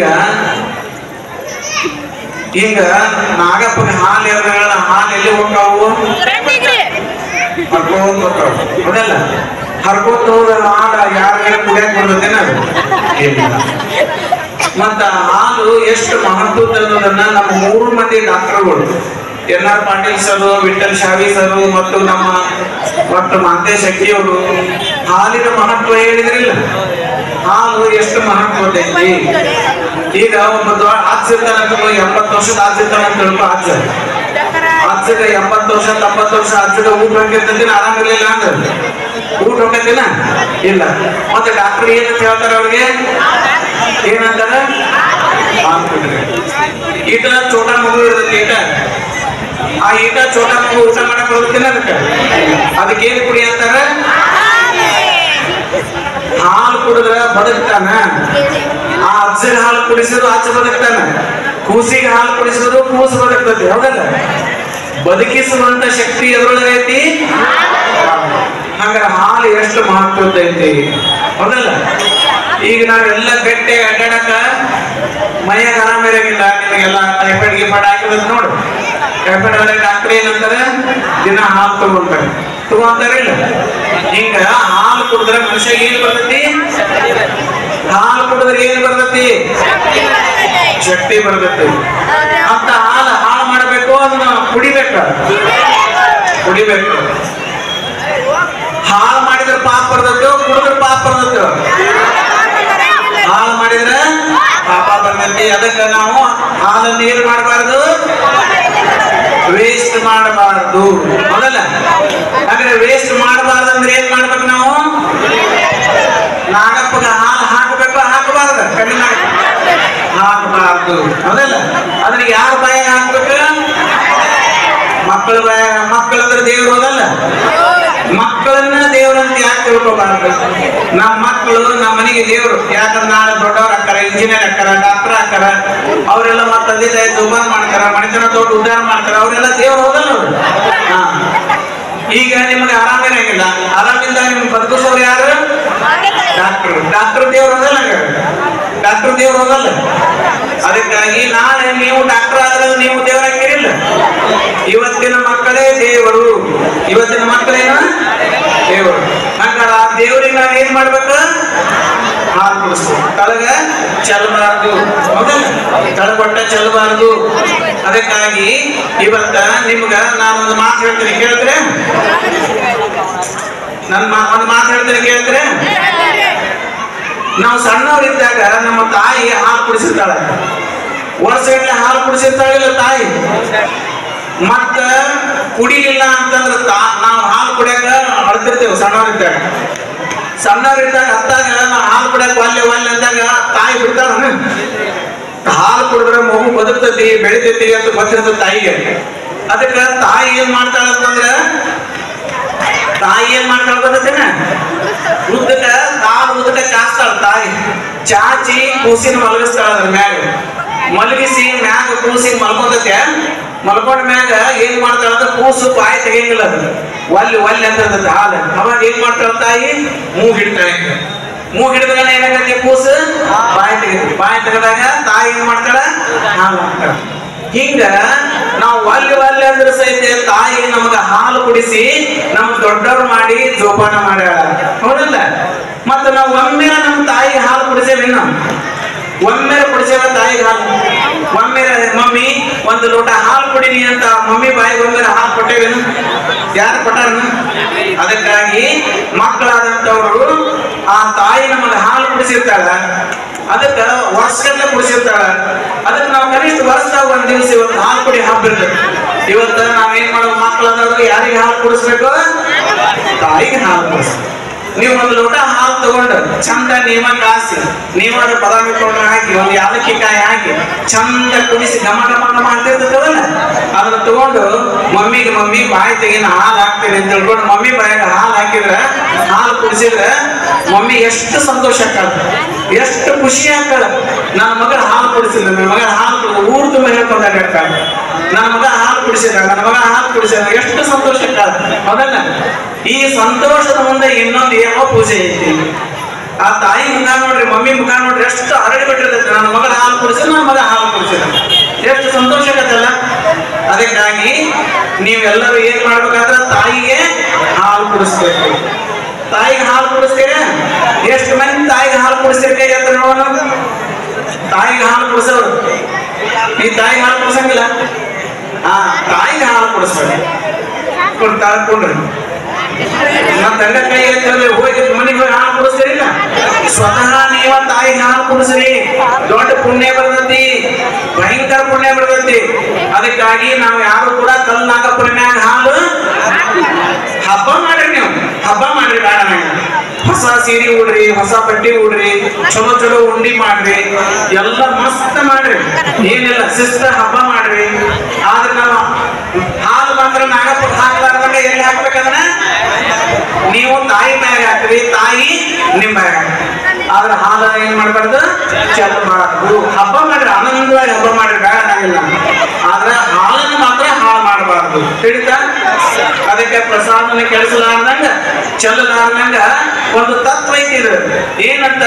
ಈಗ ನಾಗಪ್ಪನ ಹಾಲು ಎರ್ಗಳ ಹಾಲು ಎಲ್ಲಿ ಹೋಗ್ತಾವು ಹರ್ಕೊಂಡ್ ಹೋಗ್ತಾವ ಹೌದಲ್ಲ ಹರ್ಕೊಂಡ್ ಹೋದ ಹಾಲು ಯಾರಿಗಾರ ಕುಡಿಯಕ್ ಬರ್ತದೇನ ಇಲ್ಲ ಮತ್ತ ಹಾಲು ಎಷ್ಟು ಮಹತ್ವದ ಅನ್ನೋದನ್ನ ನಮ್ಮ ಮೂರು ಮಂದಿ ಡಾಕ್ಟರ್ಗಳು N R Patil sir Vithal Shavi sir ಮತ್ತು ನಮ್ಮ ಮತ್ತು ಮಾಂತೇಶ್ ಅಕ್ಕಿಯವರು ಹಾಲಿನ ಮಹತ್ವ ಹೇಳಿದ್ರಿಲ್ಲ ಹಾಲು ಎಷ್ಟು ಮಹತ್ವದ ಐತಿ ಈಗ ಒಬ್ಬ ದೊಡ್ಡ ಆಚಿರ್ತಾನ ಅಂತ ಎಂಬತ್ತು ವರ್ಷದ ಆಚಿರ್ತಾನ ಅಂತ ತಿಳ್ಕೊ ಆಚ ಆಚಗ ಎಂಬತ್ತು ವರ್ಷ ತೊಂಬತ್ತು ವರ್ಷ ಆಚಗ ಊಟ ಹೋಗಿರ್ತೈತಿ ಆರಾಮಿರ್ಲಿಲ್ಲ ಅಂದ್ರೆ ಊಟ ಹೋಗತ್ತಿನ ಇಲ್ಲ ಮತ್ತೆ ಡಾಕ್ಟರ್ ಏನಂತ ಹೇಳ್ತಾರ ಅವ್ರಿಗೆ ಏನಂತಾರ ಹಾಲು ಕುಡ್ರಿ ಈಟ ಚೋಟ ಮಗು ಇರ್ತೈತಿ ಈಟ ಆ ಈಟ ಚೋಟ ಮಗು ಊಟ ಮಾಡಕ್ ಬರುತ್ತಿಲ್ಲ ಅದಕ್ಕೆ ಅದಕ್ಕೆ ಏನ್ ಕುಡಿ ಅಂತಾರ ಹಾಲು ಕುಡಿದ್ರ ಬದುಕ್ತಾನ ಆ ಅಜ್ಜಗೆ ಹಾಲು ಕುಡಿಸಿದ್ರು ಅಜ್ಜ ಬದುಕ್ತಾನ ಕೂಸಿಗೆ ಹಾಲು ಕುಡಿಸಿದ್ರು ಕೂಸು ಬದುಕ್ತದೆ ಹೌದಲ್ಲ ಬದುಕಿಸುವಂತ ಶಕ್ತಿ ಎದ್ರೊಳಗೆ ಐತಿ ಹಂಗಾರೆ ಹಾಲು ಎಷ್ಟು ಮಹತ್ವದ ಐತಿ ಹೌದಲ್ಲ ಈಗ ನಾವೆಲ್ಲ ಗಟ್ಟೆ ಅಡ್ಡಾಡಕ ಮೈಯಾಗ ಆರಾಮ ಇರಂಗಿಲ್ಲ ನಿಮಗೆಲ್ಲ ಟೈಫಾಯ್ಡ್ ಗಿಫಾಯ್ಡ್ ಹಾಕಿದ್ ನೋಡು ಟೈಫಾಯ್ಡ್ ಆದ್ರೆ ಡಾಕ್ಟರ್ ಏನಂತಾರೆ ದಿನ ಹಾಲು ತಗೊಂತಾರೆ ತಗೊಂತಾರೆ ಇಲ್ಲ ಹಿಂಗ ಹಾಲು ಕುಡಿದ್ರೆ ಮನುಷ್ಯ ಏನ್ ಬರ್ತೈತಿ ಹಾಲು ಕುಡಿದ್ರೆ ಏನ್ ಬರ್ತೈತಿ ಶಕ್ತಿ ಬರ್ತೈತಿ ಅಂತ ಹಾಲು ಹಾಳು ಮಾಡಬೇಕು ಅದನ್ನ ಕುಡಿಬೇಕು ಕುಡಿಬೇಕು ಹಾಳು ಮಾಡಿದ್ರೆ ಪಾಪ ಬರ್ತೈತೋ ಕುಡಿದ್ರೆ ಪಾಪ ಬರ್ತೈತೋ ಹಾಳು ಮಾಡಿದ್ರೆ ಪಾಪ ಬರ್ತೈತಿ ಅದಕ್ಕೆ ನಾವು ಹಾಲನ್ನು ಏನ್ ಮಾಡಬಾರ್ದು ವೇಸ್ಟ್ ಮಾಡಬಾರ್ದು ಹೌದಲ್ಲ ಹಾಗಾದ್ರೆ ವೇಸ್ಟ್ ಮಾಡಬಾರ್ದು ಅಂದ್ರೆ ಏನ್ ಮಾಡ್ಬೇಕು ನಾವು ನಾಗಪ್ಪಗ ಹಾಲು ಹಾಕಬೇಕು ಹಾಕಬಾರ್ದು ಕಣ್ಣಿನಾಗ ಹಾಕಬಾರ್ದು ಹೌದಲ್ಲ ಅದನ್ನ ಯಾರ ಬಾಯಾಗ ಹಾಕ್ಬೇಕು ಮಕ್ಕಳ ಬಾಯ ಮಕ್ಕಳಂದ್ರೆ ದೇವ್ರು ಹೋದಲ್ಲ ಮಕ್ಕಳನ್ನ ದೇವ್ರಂತ ಯಾಕೆ ತಿಳ್ಕೊಬಾರ್ದು ನಮ್ಮ ಮಕ್ಕಳು ನಮ್ಮ ಮನೆಗೆ ದೇವ್ರು ಯಾಕಂದ್ರೆ ನಾಳೆ ದೊಡ್ಡವ್ರು ಹಾಕಾರ ಇಂಜಿನಿಯರ್ ಹಾಕಾರ ಡಾಕ್ಟರ್ ಹಾಕಾರ ಅವರೆಲ್ಲ ಮತ್ತೆ ಅದೇ ದುಬಾರ್ ಮಾಡ್ತಾರ ಮನೆತನ ದೊಡ್ಡ ಉದ್ಧಾರ ಮಾಡ್ತಾರ ಅವರೆಲ್ಲ ದೇವ್ರು ಹೋದಲ್ಲ ಅವ್ರು ಹಾ ಈಗ ನಿಮ್ಗೆ ಆರಾಮಿರಂಗಿಲ್ಲ ಆರಾಮಿಂದ ನಿಮ್ಗೆ ಬದುಕಿಸೋರು ಯಾರು ಡಾಕ್ಟರ್ ಡಾಕ್ಟರ್ ದೇವ್ರು ಹೋದಲ್ಲ ಡಾಕ್ಟರ್ ದೇವ್ರು ಹೋದಲ್ಲ ಅದಕ್ಕಾಗಿ ನಾಳೆ ನೀವು ಡಾಕ್ಟರ್ ಆದ್ರೆ ನೀವು ದೇವರಾಗಿರಿಲ್ಲ ಇವತ್ತಿನ ಮಕ್ಕಳೇ ದೇವರು ಇವತ್ತಿನ ಮಕ್ಕಳೇನ ದೇವರು ಹಂಗಾರ ಆ ದೇವರಿಗೆ ನಾವು ಏನ್ ಮಾಡ್ಬೇಕು ಹಾಲು ಕುಡಿಸ್ಬೇಕು ತಳಗ ಚೆಲ್ಲಬಾರ್ದು ಹೌದಲ್ಲ ತಳಗೊಟ್ಟ ಚೆಲ್ಲಬಾರ್ದು ಅದಕ್ಕಾಗಿ ಇವತ್ತ ನಿಮ್ಗ ನಾನೊಂದು ಮಾತು ಹೇಳ್ತೀನಿ ಕೇಳಿದ್ರೆ ನನ್ನ ಮಾ ಒಂದು ಮಾತು ಹೇಳ್ತೀನಿ ಕೇಳಿದ್ರೆ ನಾವು ಸಣ್ಣವರಿದ್ದಾಗ ನಮ್ಮ ತಾಯಿ ಹಾಲು ಕುಡಿಸಿರ್ತಾಳೆ ವರ್ಷಗಟ್ಟಲೆ ಹಾಲು ಕುಡಿಸಿರ್ತಾಳಿಲ್ಲ ತಾಯಿ ಮತ್ತ ಕುಡಿಲಿಲ್ಲ ಅಂತಂದ್ರೆ ತಾ ನಾವು ಹಾಲು ಕುಡಿಯಾಕ ಅಳ್ತಿರ್ತೇವೆ ಸಣ್ಣವರಿದ್ದಾಗ ಸಣ್ಣವರಿದ್ದಾಗ ಅತ್ತಾಗ ನಾವು ಹಾಲು ಕುಡಿಯಕ್ ಒಲ್ಲೆ ಒಲ್ಲೆ ಅಂದಾಗ ತಾಯಿ ಬಿಡ್ತಾಳ ಹಾಲು ಕುಡಿದ್ರೆ ಮಗು ಬದುಕ್ತತಿ ಬೆಳಿತೈತಿ ಅಂತ ಗೊತ್ತಿರ್ತದೆ ತಾಯಿಗೆ ಅದಕ್ಕೆ ತಾಯಿ ಏನ್ ಮಾಡ್ತಾಳ ಅಂತಂದ್ರೆ ತಾಯಿ ಏನ್ ಮಾಡ್ತಾಳ ಗೊತ್ತೇನ ಉದ್ದಕ ಕಾಲು ಉದಕ ಚಾಸ್ತಾಳ ತಾಯಿ ಚಾಚಿ ಕೂಸಿನ ಮಲಗಿಸ್ತಾಳ ಅದ್ರ ಮ್ಯಾಗ ಮಲಗಿಸಿ ಮ್ಯಾಗ ಕೂಸಿನ ಮಲ್ಕೊಂಡತೆ ಮಲ್ಕೊಂಡ ಮ್ಯಾಗ ಏನ್ ಮಾಡ್ತಾಳ ಅಂದ್ರೆ ಕೂಸು ಬಾಯಿ ತೆಗಿಯಂಗಿಲ್ಲ ಅದು ಒಲ್ಲಿ ಒಲ್ಲಿ ಅಂತ ಇರ್ತದೆ ಹಾಲು ಅವಾಗ ಏನ್ ಮಾಡ್ತಾಳ ತಾಯಿ ಮೂಗ್ ಹಿಡ್ತಾಳೆ ಮೂಗ್ ಹಿಡಿದಾಗ ಏನಾಗತ್ತೆ ಕೂಸು ಬಾಯಿ ತೆಗಿತೀವಿ ಬಾಯಿ ತೆಗೆದಾಗ ತಾಯಿ ಏನ್ ಮಾಡ್ತಾಳ ಹಾಲು ಹಾಕ್ತಾಳ ಹಿಂಗ ನಾವು ಒಲ್ಲಿ ಒಲ್ಲಿ ಅಂದ್ರೆ ಸಹಿತ ತಾಯಿ ನಮಗ ಹಾಲು ಕುಡಿಸಿ ನಮ್ ದೊಡ್ಡವ್ರು ಮಾಡಿ ಜೋಪಾನ ಮಾಡ್ಯಾಳ ಹೌದಲ್ಲ ಮತ್ತ ನಾವು ಒಮ್ಮೆ ನಮ್ಮ ತಾಯಿಗೆ ಹಾಲು ಕುಡಿಸೇವೇನು ಒಮ್ಮೆ ಕುಡಿಸೇವ ತಾಯಿಗೆ ಹಾಲು ಒಮ್ಮೆ ಮಮ್ಮಿ ಒಂದು ಲೋಟ ಹಾಲು ಕುಡಿನಿ ಅಂತ ಮಮ್ಮಿ ಬಾಯಿಗೆ ಒಮ್ಮೆ ಹಾಲು ಕೊಟ್ಟೇವೇನು ಯಾರು ಕೊಟ್ಟಾರನು ಅದಕ್ಕಾಗಿ ಮಕ್ಕಳಾದಂತವ್ರು ಆ ತಾಯಿ ನಮಗೆ ಹಾಲು ಕುಡಿಸಿರ್ತಾಳ ಅದಕ್ಕ ವರ್ಷಗಟ್ಲೆ ಕುಡಿಸಿರ್ತಾಳ ಅದಕ್ಕೆ ನಾವು ಕನಿಷ್ಠ ವರ್ಷದಾಗ ಒಂದ್ ದಿವಸ ಇವತ್ತು ಹಾಲು ಕುಡಿ ಹಬ್ಬ ಇರ್ತದೆ ಇವತ್ತ ನಾವೇನ್ ಮಾಡೋದು ಮಕ್ಕಳಾದವ್ರು ಯಾರಿಗೆ ಹಾಲು ಕುಡಿಸ್ಬೇಕು ತಾಯಿಗೆ ಹಾಲು ಕುಡಿಸ್ಬೇಕು ನೀವು ಒಂದು ಲೋಟ ಹಾಲು ತಗೊಂಡು ಚಂದ ನೀವ ಕಾಸಿ ನೀವಾದ ಬದಾಮಿ ಪೌಡರ್ ಹಾಕಿ ಒಂದು ಯಾಲಕ್ಕಿ ಕಾಯಿ ಹಾಕಿ ಚಂದ ಕುದಿಸಿ ಘಮ ಘಮ ಘಮ ಅಂತಿರ್ತದಲ್ಲ ಅದನ್ನ ತಗೊಂಡು ಮಮ್ಮಿಗೆ ಮಮ್ಮಿ ಬಾಯಿ ತೆಗಿನ ಹಾಲು ಹಾಕ್ತೀನಿ ಅಂತ ತಿಳ್ಕೊಂಡು ಮಮ್ಮಿ ಬಾಯಿಗೆ ಹಾಲು ಹಾಕಿದ್ರೆ ಹಾಲು ಕುಡಿಸಿದ್ರೆ ಮಮ್ಮಿ ಎಷ್ಟು ಸಂತೋಷ ಆಗ್ತಾಳ ಎಷ್ಟು ಖುಷಿ ಆಗ್ತಾಳ ನನ್ನ ಮಗನ ಹಾಲು ಕುಡಿಸಿದ ನನ್ನ ಮಗನ ಹಾಲು ಕುಡಿದ ಊರು ತುಂಬ ಹೇಳ್ಕೊಂಡಾಗ ಆಗ್ತಾಳ ನನ್ನ ಮಗ ಹಾಲು ಕುಡಿಸಿದ ನನ್ನ ಮಗ ಹಾಲು ಕುಡಿಸಿದ ಎಷ್ಟು ಸಂತೋಷ ಆಗ್ತಾಳ ಹೌದಲ್ಲ ಈ ಸಂತೋಷದ ಮುಂದೆ ಇನ್ನೊಂದು ಏನೋ ಪೂಜೆ ಐತಿ ಆ ತಾಯಿ ಮುಖ ನೋಡ್ರಿ ಮಮ್ಮಿ ಮುಖ ನೋಡ್ರಿ ಎಷ್ಟು ಹರಡಿ ಬಿಟ್ಟಿರ್ತೈತೆ ನನ್ನ ಮಗನ ಹಾಲು ಕುಡಿಸಿದ ನನ್ನ ಮಗ ಹಾಲು ಕುಡಿಸಿದ ಎಷ್ಟು ಸಂತೋಷ ಆಗತ್ತಲ್ಲ ಅದಕ್ಕಾಗಿ ನೀವೆಲ್ಲರೂ ಏನ್ ಮಾಡ್ಬೇಕಾದ್ರೆ ತಾಯಿಗೆ ಹಾಲು ಕುಡಿಸ್ಬೇಕು ತಾಯಿಗೆ ಹಾಲು ಕುಡಿಸ್ತೀರ ಎಷ್ಟು ಮಂದಿ ತಾಯಿಗೆ ಹಾಲು ಕುಡಿಸ್ತೀರಿ ಕೈ ಹತ್ರ ನೋಡೋಣ ತಾಯಿಗೆ ಹಾಲು ಕುಡಿಸೋರು ಈ ತಾಯಿಗೆ ಹಾಲು ಕುಡಿಸಂಗಿಲ್ಲ ಆ ತಾಯಿಗೆ ಹಾಲು ಕುಡಿಸ್ಬೇಕು ಕೊಡ್ತಾರ ಕೊಡ್ರಿ ನಮ್ಮ ತಂದೆ ಕೈ ಎತ್ತಲ್ಲಿ ಹೋಗಿ ಮನೆಗೆ ಹೋಗಿ ಹಾಲು ಕುಡಿಸ್ತೀರಿಲ್ಲ ಸ್ವತಃ ನೀವ ತಾಯಿಗೆ ಹಾಲು ಕುಡಿಸ್ರಿ ದೊಡ್ಡ ಪುಣ್ಯ ಬರ್ತೈತಿ ಭಯಂಕರ ಪುಣ್ಯ ಬರ್ತೈತಿ ಅದಕ್ಕಾಗಿ ನಾವು ಯಾರು ಕೂಡ ಕಲ್ಲು ನಾಗಪ್ಪನ ಮ್ಯಾಗ ಹಾಲು ಹಬ್ಬ ಮಾಡ್ರಿ ನೀವು ಹಬ್ಬ ಮಾಡ್ರಿ ಬೇಡ ನಂಗೆ ಹೊಸ ಸೀರೆ ಉಡ್ರಿ ಹೊಸ ಬಟ್ಟೆ ಉಡ್ರಿ ಚಲೋ ಚಲೋ ಉಂಡಿ ಮಾಡ್ರಿ ಎಲ್ಲ ಮಸ್ತ್ ಮಾಡ್ರಿ ಏನಿಲ್ಲ ಶಿಸ್ತ ಹಬ್ಬ ಮಾಡ್ರಿ ಆದ್ರೆ ನಾವು ಹಾಲು ಮಾತ್ರ ನಾಗಪ್ಪ ಹಾಕ್ಲಾರ್ದಂಗ ಎಲ್ಲಿ ಹಾಕ್ಬೇಕಂದ್ರ ನೀವು ತಾಯಿ ಮ್ಯಾಗ ಹಾಕ್ರಿ ತಾಯಿ ನಿಮ್ ಮ್ಯಾಗ ಹಾಕ್ರಿ ಆದ್ರೆ ಹಾಲು ಏನ್ ಮಾಡ್ಬಾರ್ದು ಚಲೋ ಮಾಡಬಾರ್ದು ಹಬ್ಬ ಮಾಡ್ರಿ ಆನಂದವಾಗಿ ಹಬ್ಬ ಮಾಡ್ರಿ ಬೇಡ ಅನ್ನಂಗಿಲ್ಲ ಆದ್ರೆ ಹಾಲನ್ನು ಮಾತ್ರ ಹಾಳು ಮಾಡಬಾರ್ದು ತಿಳಿತಾ ಅದಕ್ಕೆ ಪ್ರಸಾದನ ಕೆಡಿಸಲಾರ್ದಂಗ ಚೆಲ್ಲಲಾರ್ದಂಗ ಒಂದು ತತ್ವ ಐತಿ ಇದು ಏನಂತ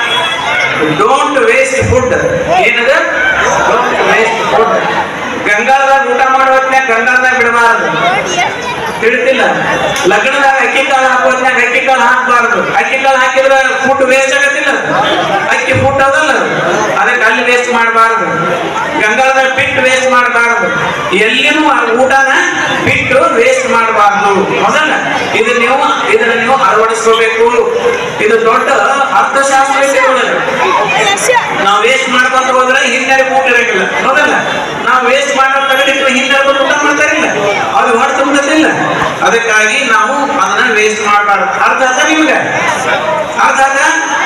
ಡೋಂಟ್ ವೇಸ್ಟ್ ಫುಡ್ ಏನದ ಡೋಂಟ್ ವೇಸ್ಟ್ ಫುಡ್ ಗಂಗಾಳದಾಗ ಊಟ ಮಾಡೋ ಹೊತ್ನ್ಯಾಗ ಗಂಗಾಳದಾಗ ಬಿಡಬಾರದು ತಿಳಿತಿಲ್ಲ ಲಗ್ನದಾಗ ಅಕ್ಕಿ ಕಾಳು ಹಾಕೋ ಹೊತ್ನ್ಯಾಗ ಅಕ್ಕಿ ಕಾಳು ಹಾಕಬಾರದು ಅಕ್ಕಿ ಕಾಳು ಹಾಕಿದ್ರೆ ಫುಡ್ ವೇಸ್ಟ್ ಆಗತ್ತಿಲ್ಲ ಅಕ್ಕಿ ಫುಡ್ ಅದಲ್ಲ ಅದು. ಅದಕ್ಕೆ ಅಲ್ಲಿ ವೇಸ್ಟ್ ಮಾಡಬಾರದು ಗಂಗಾಳದಾಗ ಬಿಟ್ಟು ವೇಸ್ಟ್ ಮಾಡಬಾರದು ಎಲ್ಲಿನೂ ಆ ಊಟನ ಬಿಟ್ಟು ವೇಸ್ಟ್ ಮಾಡಬಾರದು ಹೌದಲ್ಲ ಇದು ನೀವು ಇದನ್ನ ನೀವು ಅಳವಡಿಸ್ಕೋಬೇಕು ಇದು ದೊಡ್ಡ ಅರ್ಥಶಾಸ್ತ್ರ ಐತೆ ಇದ್ರೊಳಗೆ. ನಾವು ವೇಸ್ಟ್ ಮಾಡ್ಕೊಂತ ಹೋದ್ರೆ ಹಿಂದೆ ಊಟ ಇರಂಗಿಲ್ಲ ಹೌದಲ್ಲ ನಾವು ವೇಸ್ಟ್ ಮಾಡೋ ತಗಡಿಟ್ಟು ಹಿಂದೆ ಬಂದು ಊಟ ಮಾಡ್ತಾರಿಲ್ಲ ಅದು ಹೊಟ್ಟೆ ತುಂಬದಿಲ್ಲ ಅದಕ್ಕಾಗಿ ನಾವು ಅದನ್ನ ವೇಸ್ಟ್ ಮಾಡಬಾರ್ದು ಅರ್ಥ ಆತ ನಿಮ್ಗೆ ಅರ್ಥ ಆತ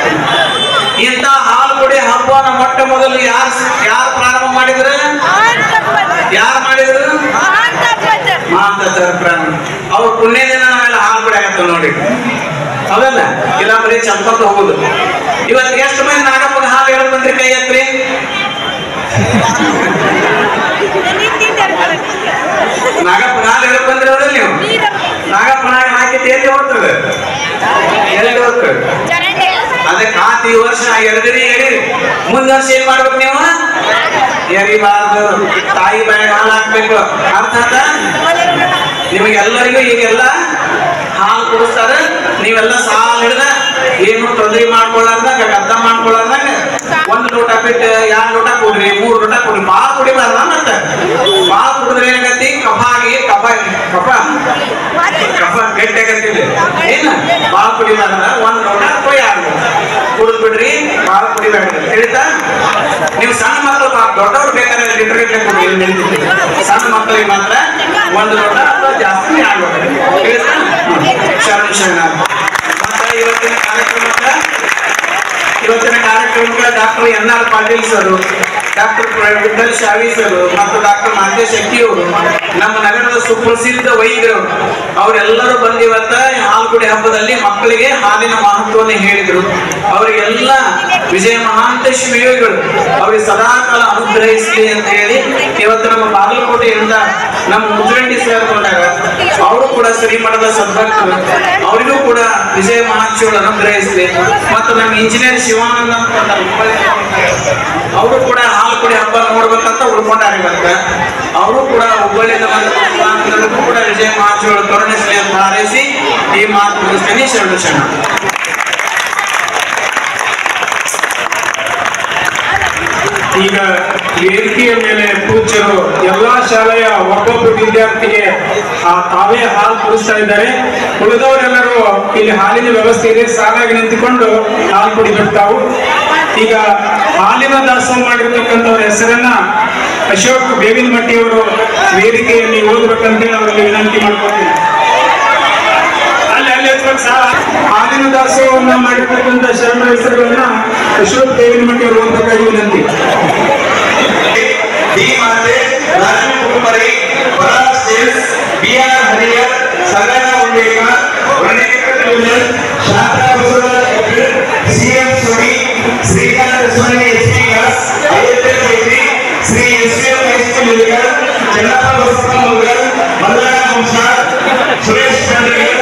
ಇಂಥ ಹಾಲು ಕುಡಿ ಹಬ್ಬನ ಮೊಟ್ಟ ಮೊದಲು ಯಾರು ಯಾರು ಪ್ರಾರಂಭ ಮಾಡಿದ್ರು ಯಾರು ಮಾಡಿದ್ರು ಮಾತಾಡ್ತಾರ ಪ್ರಾರಂಭ ಅವ್ರ ಪುಣ್ಯ ದಿನ ನಾವೆಲ್ಲ ಹಾಲು ಕುಡಿ ಆಗತ್ತ ನೋಡಿ ಹೌದಲ್ಲ ಇಲ್ಲ ಬರೀ ಚಂಪಕ್ಕೆ ಹೋಗುದು ಇವತ್ತು ಎಷ್ಟು ಮಂದಿ ನಾಗಪ್ಪನ ಹಾಲು ಹೇಳಕ್ ಬಂದ್ರಿ ಕೈ ಎತ್ರಿ ನಾಗಪ್ಪನ ಹಾಲು ಹೇಳಕ್ ಬಂದ್ರಿ ಹೌದಲ್ಲ ನೀವು ನಾಗಪ್ಪನ ಹಾಲು ಹಾಕಿದ್ದು ಎಲ್ಲಿ ಹೋಗ್ತದೆ ಎಲ್ಲಿ ಹೋಗ್ತದೆ ಅದಕ್ಕೆ ಆತ ಈ ವರ್ಷ ಎಡದಿರಿ ಎಡಿ ಮುಂದ್ ವರ್ಷ ಏನ್ ಮಾಡ್ಬೇಕು ನೀವು ಎರಿಬಾರ್ದು ತಾಯಿ ಬಾಯಿ ಹಾಲು ಹಾಕ್ಬೇಕು ಅರ್ಥ ಆಯ್ತಾ? ನಿಮಗೆಲ್ಲರಿಗೂ ಈಗೆಲ್ಲ ಹಾಲು ಕುಡಿಸ್ತಾರ ನೀವೆಲ್ಲ ಸಾಲ ಹಿಡ್ದ ಏನು ತೊಂದರೆ ಮಾಡ್ಕೊಳ್ಳಾರ್ದಂಗ ಅರ್ಥ ಮಾಡ್ಕೊಳ್ಳಾರ್ದಂಗ ಒಂದ್ ಲೋಟ ಬಿಟ್ಟು ಎರಡ್ ಲೋಟ ಕುಡ್ರಿ ಮೂರ್ ಲೋಟ ಕುಡ್ರಿ ಬಾಳ ಕುಡಿಬಾರ್ದ ಮತ್ತೆ ಬಾಳ ಕುಡಿದ್ರೆ ಏನಾಗತ್ತಿ ಕಫ ಆಗಿ ಕಫ ಕಫ ಕಫ ಗಟ್ಟಿ ಆಗತ್ತಿಲ್ಲ ಏನ ಬಾಳ ಕುಡಿಬಾರ್ದ ಒಂದ್ ಲೋಟ ಅಥವಾ ಎರಡ್ ಲೋಟ ಕುಡಿದ್ ಬಿಡ್ರಿ ಬಾಳ ಕುಡಿಬೇಡ್ರಿ ತಿಳಿತಾ ನೀವು ಸಣ್ಣ ಮಕ್ಕಳು ಬಾ- ದೊಡ್ಡವ್ರು ಬೇಕಾದ್ರೆ ಲೀಟರ್ ಗಟ್ಟಲೆ ಕುಡಿ ಇಲ್ಲಿ ನಿಲ್ತಿದೆ. ಸಣ್ಣ ಮಕ್ಕಳಿಗೆ ಮಾತ್ರ ಒಂದು ಲೋಟ ಅಥವಾ ಜಾಸ್ತಿ ಎರಡು ಲೋಟ ತಿಳಿತಾ ಶರಣ ಶರಣ ಮತ್ತೆ ಇವತ್ತಿನ ಕಾರ್ಯಕ್ರಮಕ್ಕೆ ಇವತ್ತಿನ ಕಾರ್ಯಕ್ರಮಕ್ಕೆ doctor N R Patil sir doctor Vithal Shavi sir ಮತ್ತು ಡಾಕ್ಟರ್ ಮಾಂತೇಶ್ ಶೆಟ್ಟಿ ಅವರು ನಮ್ಮ ನಗರದ ಸುಪ್ರಸಿದ್ಧ ವೈದ್ಯರು ಅವರೆಲ್ಲರೂ ಬಂದು ಇವತ್ತ ಹಾಲ್ಗುಡಿ ಹಬ್ಬದಲ್ಲಿ ಮಕ್ಕಳಿಗೆ ಹಾಲಿನ ಮಹತ್ವವನ್ನು ಹೇಳಿದರು ಅವರಿಗೆಲ್ಲ ವಿಜಯ ಮಹಾಂತೇಶ್ ವಿಯೋಗಿಗಳು ಅವರಿಗೆ ಸದಾಕಾಲ ಅನುಗ್ರಹಿಸಲಿ ಅಂತ ಹೇಳಿ ಇವತ್ತು ನಮ್ಮ ಬಾಗಲಕೋಟೆಯಿಂದ ನಮ್ಮ ಮುಜುಗಂಡಿ ಸರ್ ಬಂದಾಗ ಅವರು ಕೂಡ ಶ್ರೀಮಠದ ಸದ್ಭಕ್ತರು ಅವರಿಗೂ ಕೂಡ ವಿಜಯ ಮಹಾಂಶಿಗಳು ಅನುಗ್ರಹಿಸಲಿ ಮತ್ತು ನಮ್ಮ ಇಂಜಿನಿಯರ್ ಶಿವಾನಂದ ಅಂತ ಬಂದಾರ ಹುಬ್ಬಳ್ಳಿಯಿಂದ. ಅವರು ಕೂಡ ಹಾಲು ಕುಡಿ ಹಬ್ಬ ನೋಡ್ಬೇಕಂತ ಉಳ್ಕೊಂಡಾರ ಇವತ್ತ ಅವರು ಕೂಡ ಹುಬ್ಬಳ್ಳಿಯಿಂದ ಬಂದ ಕೂಡ ವಿಜಯ ಮಹಾಂಶಿಗಳು ಕರುಣಿಸಲಿ ಅಂತ ಹಾರೈಸಿ ಈ ಮಾತು ಮುಗಿಸ್ತೇನೆ ಶರಣ ಶರಣ ಈಗ ವೇದಿಕೆಯ ಮೇಲೆ ಪೂಜ್ಯರು ಎಲ್ಲಾ ಶಾಲೆಯ ಒಬ್ಬೊಬ್ಬ ವಿದ್ಯಾರ್ಥಿಗೆ ಆ ತಾವೇ ಹಾಲು ಕುಡಿಸ್ತಾ ಇದ್ದಾರೆ ಉಳಿದವರೆಲ್ಲರೂ ಇಲ್ಲಿ ಹಾಲಿನ ವ್ಯವಸ್ಥೆ ಇದೆ ಸಾಲಾಗಿ ನಿಂತುಕೊಂಡು ಹಾಲು ಕುಡಿಬೇಕು ತಾವು ಈಗ ಹಾಲಿನ ದಾಸೋಹ ಮಾಡಿರ್ತಕ್ಕಂಥವ್ರ ಹೆಸರನ್ನ ಅಶೋಕ್ ಬೇವಿನ ಮಟ್ಟಿಯವರು ವೇದಿಕೆಯಲ್ಲಿ ಓದ್ಬೇಕಂತೇಳಿ ಅವರಲ್ಲಿ ವಿನಂತಿ ಮಾಡ್ಕೊತೀನಿ ಅಲ್ಲಿ ಅಲ್ಲಿ ಹಚ್ಬೇಕು ಸಾಲ ಹಾಲಿನ ದಾಸೋಹವನ್ನ ಮಾಡಿರ್ತಕ್ಕಂಥ ಶರಣ ಹೆಸರುಗಳನ್ನ ಅಶೋಕ್ ಬೇವಿನ ಮಟ್ಟಿಯವರು ಓದ್ಬೇಕಾಗಿ ವಿನಂತಿ ಡಿ ಮಾತೆ ರಾಜೀವ್ ಕುಮಾರಿ ಪರಾಗ್ ಸೇಲ್ಸ್ B R Hariyar Sanganna Undekar Varnikar union Shanta Basavaraj Kabir CM Sudi Srikanth Sumani S P S Ayodhya Maitri Shri S M S P Murugal Chennappa Basappa Murugal Mallanna Vanshar Suresh Chandragar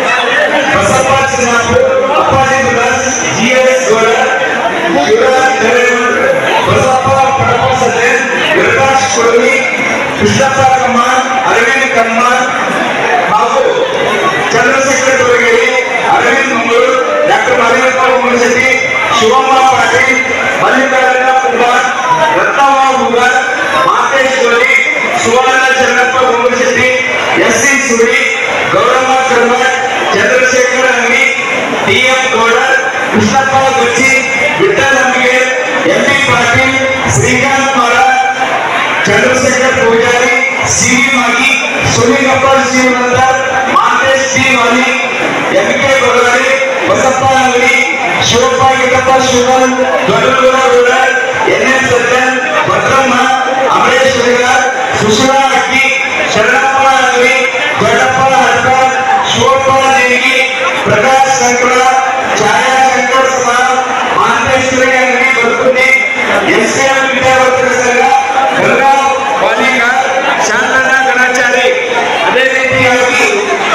Basappa Chinnapur Appaji Dulas G S Gowda Shivaraj Dharevar Basappa Padapa Saden Virakash Kodali Krishnappa Kamman Aravind Kamman ಹಾಗೂ Chandrashekhar Turageri Aravind Mangaluru doctor Mariyappa Munishetty Shivamma Patil Mallikarjuna Kumar Ratnamma Hugar Mathesh Goli Suvarna Chandrappa Gumbashetti S C Sudi Gowramma Karmat Chandrashekhar Angadi T M Gowdar Krishnappa Guchchi Vithal Ambige M B Patil Srikanth Maharaj Chandrashekhar Pujari C V Magi Sunigappa Shivananda Manthesh C Vali M K Ballari Basappa Angadi Shivappa Gittappa Shivan Doddagowda Gowda N S Sajjan Bhadramma Amaresh Hudugar Sushila Akki Sharanappa ಅಂಗಡಿ ದೊಡ್ಡಪ್ಪ ಹಡ್ಕರ್ ಶಿವಪ್ಪ ದೇಗಿ ಪ್ರಕಾಶ್ ಶಂಕರ ಛಾಯಾ ಶಂಕರ್ ಸಮಾನ್ ಮಾಂತೇಶ್ವರಿ ಅಂಗಡಿ ಬದುಕುಂಡಿ ಎಸ್ ಎಂ ವಿದ್ಯಾವರ್ಧಕ ಸಂಘ ಗಂಗಾ ವಾಲಿಕ ಶಾಂತಣ್ಣ ಗಣಾಚಾರಿ ಅದೇ ರೀತಿಯಾಗಿ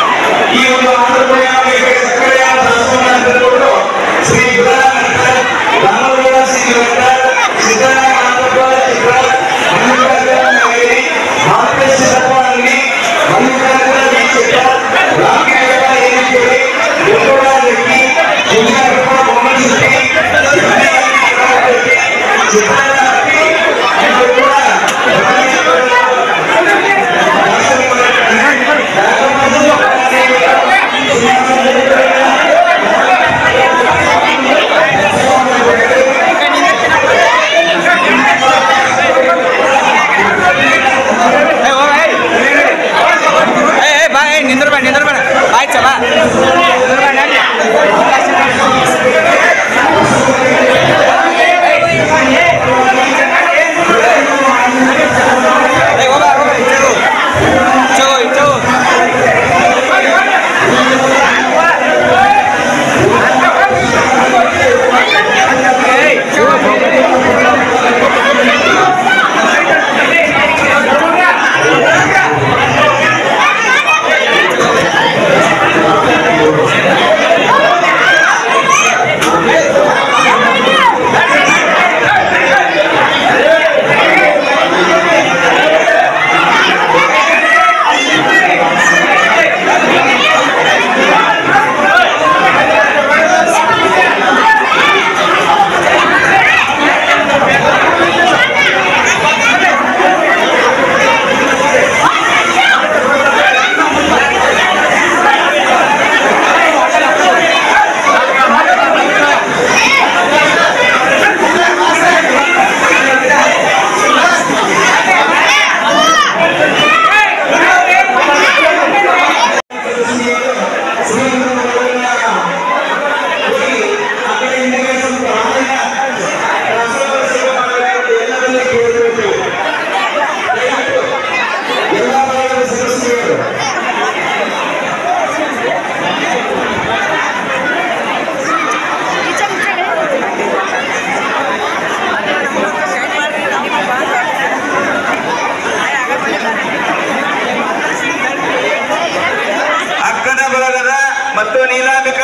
ಈ ಒಂದು ಆಂಧ್ರಪ್ರದೇಶ ಸಕ್ಕರೆಯ ದಾಸೋಹ ತಂದುಕೊಂಡು ಶ್ರೀ ಗುರುನಾನಂದ ರಾಮಗೌಡ ಶ್ರೀರಂತ ಸಿದ್ದಣ್ಣ ಮಾತಪ್ಪ ಚಿತ್ರ ಮಲ್ಲಿಕಾರ್ಜುನ ನಗರಿ ಮಾತೇಶ್ವರಪ್ಪ ಅಂಗಡಿ ಮಲ್ಲಿಕಾರ್ಜುನ ದೀಕ್ಷಿತ ರಾಮಗಿರಿಯಪ್ಪ ಏರಿಕೆರೆ ಗೋಪಾಲ ರೆಡ್ಡಿ ಶಿವಶಂಕರಪ್ಪ ಬೊಮ್ಮನಶೆಟ್ಟಿ ಚಿತ್ರಣ್ಣ ಮತ್ತು ನೀನಾಭಿಕ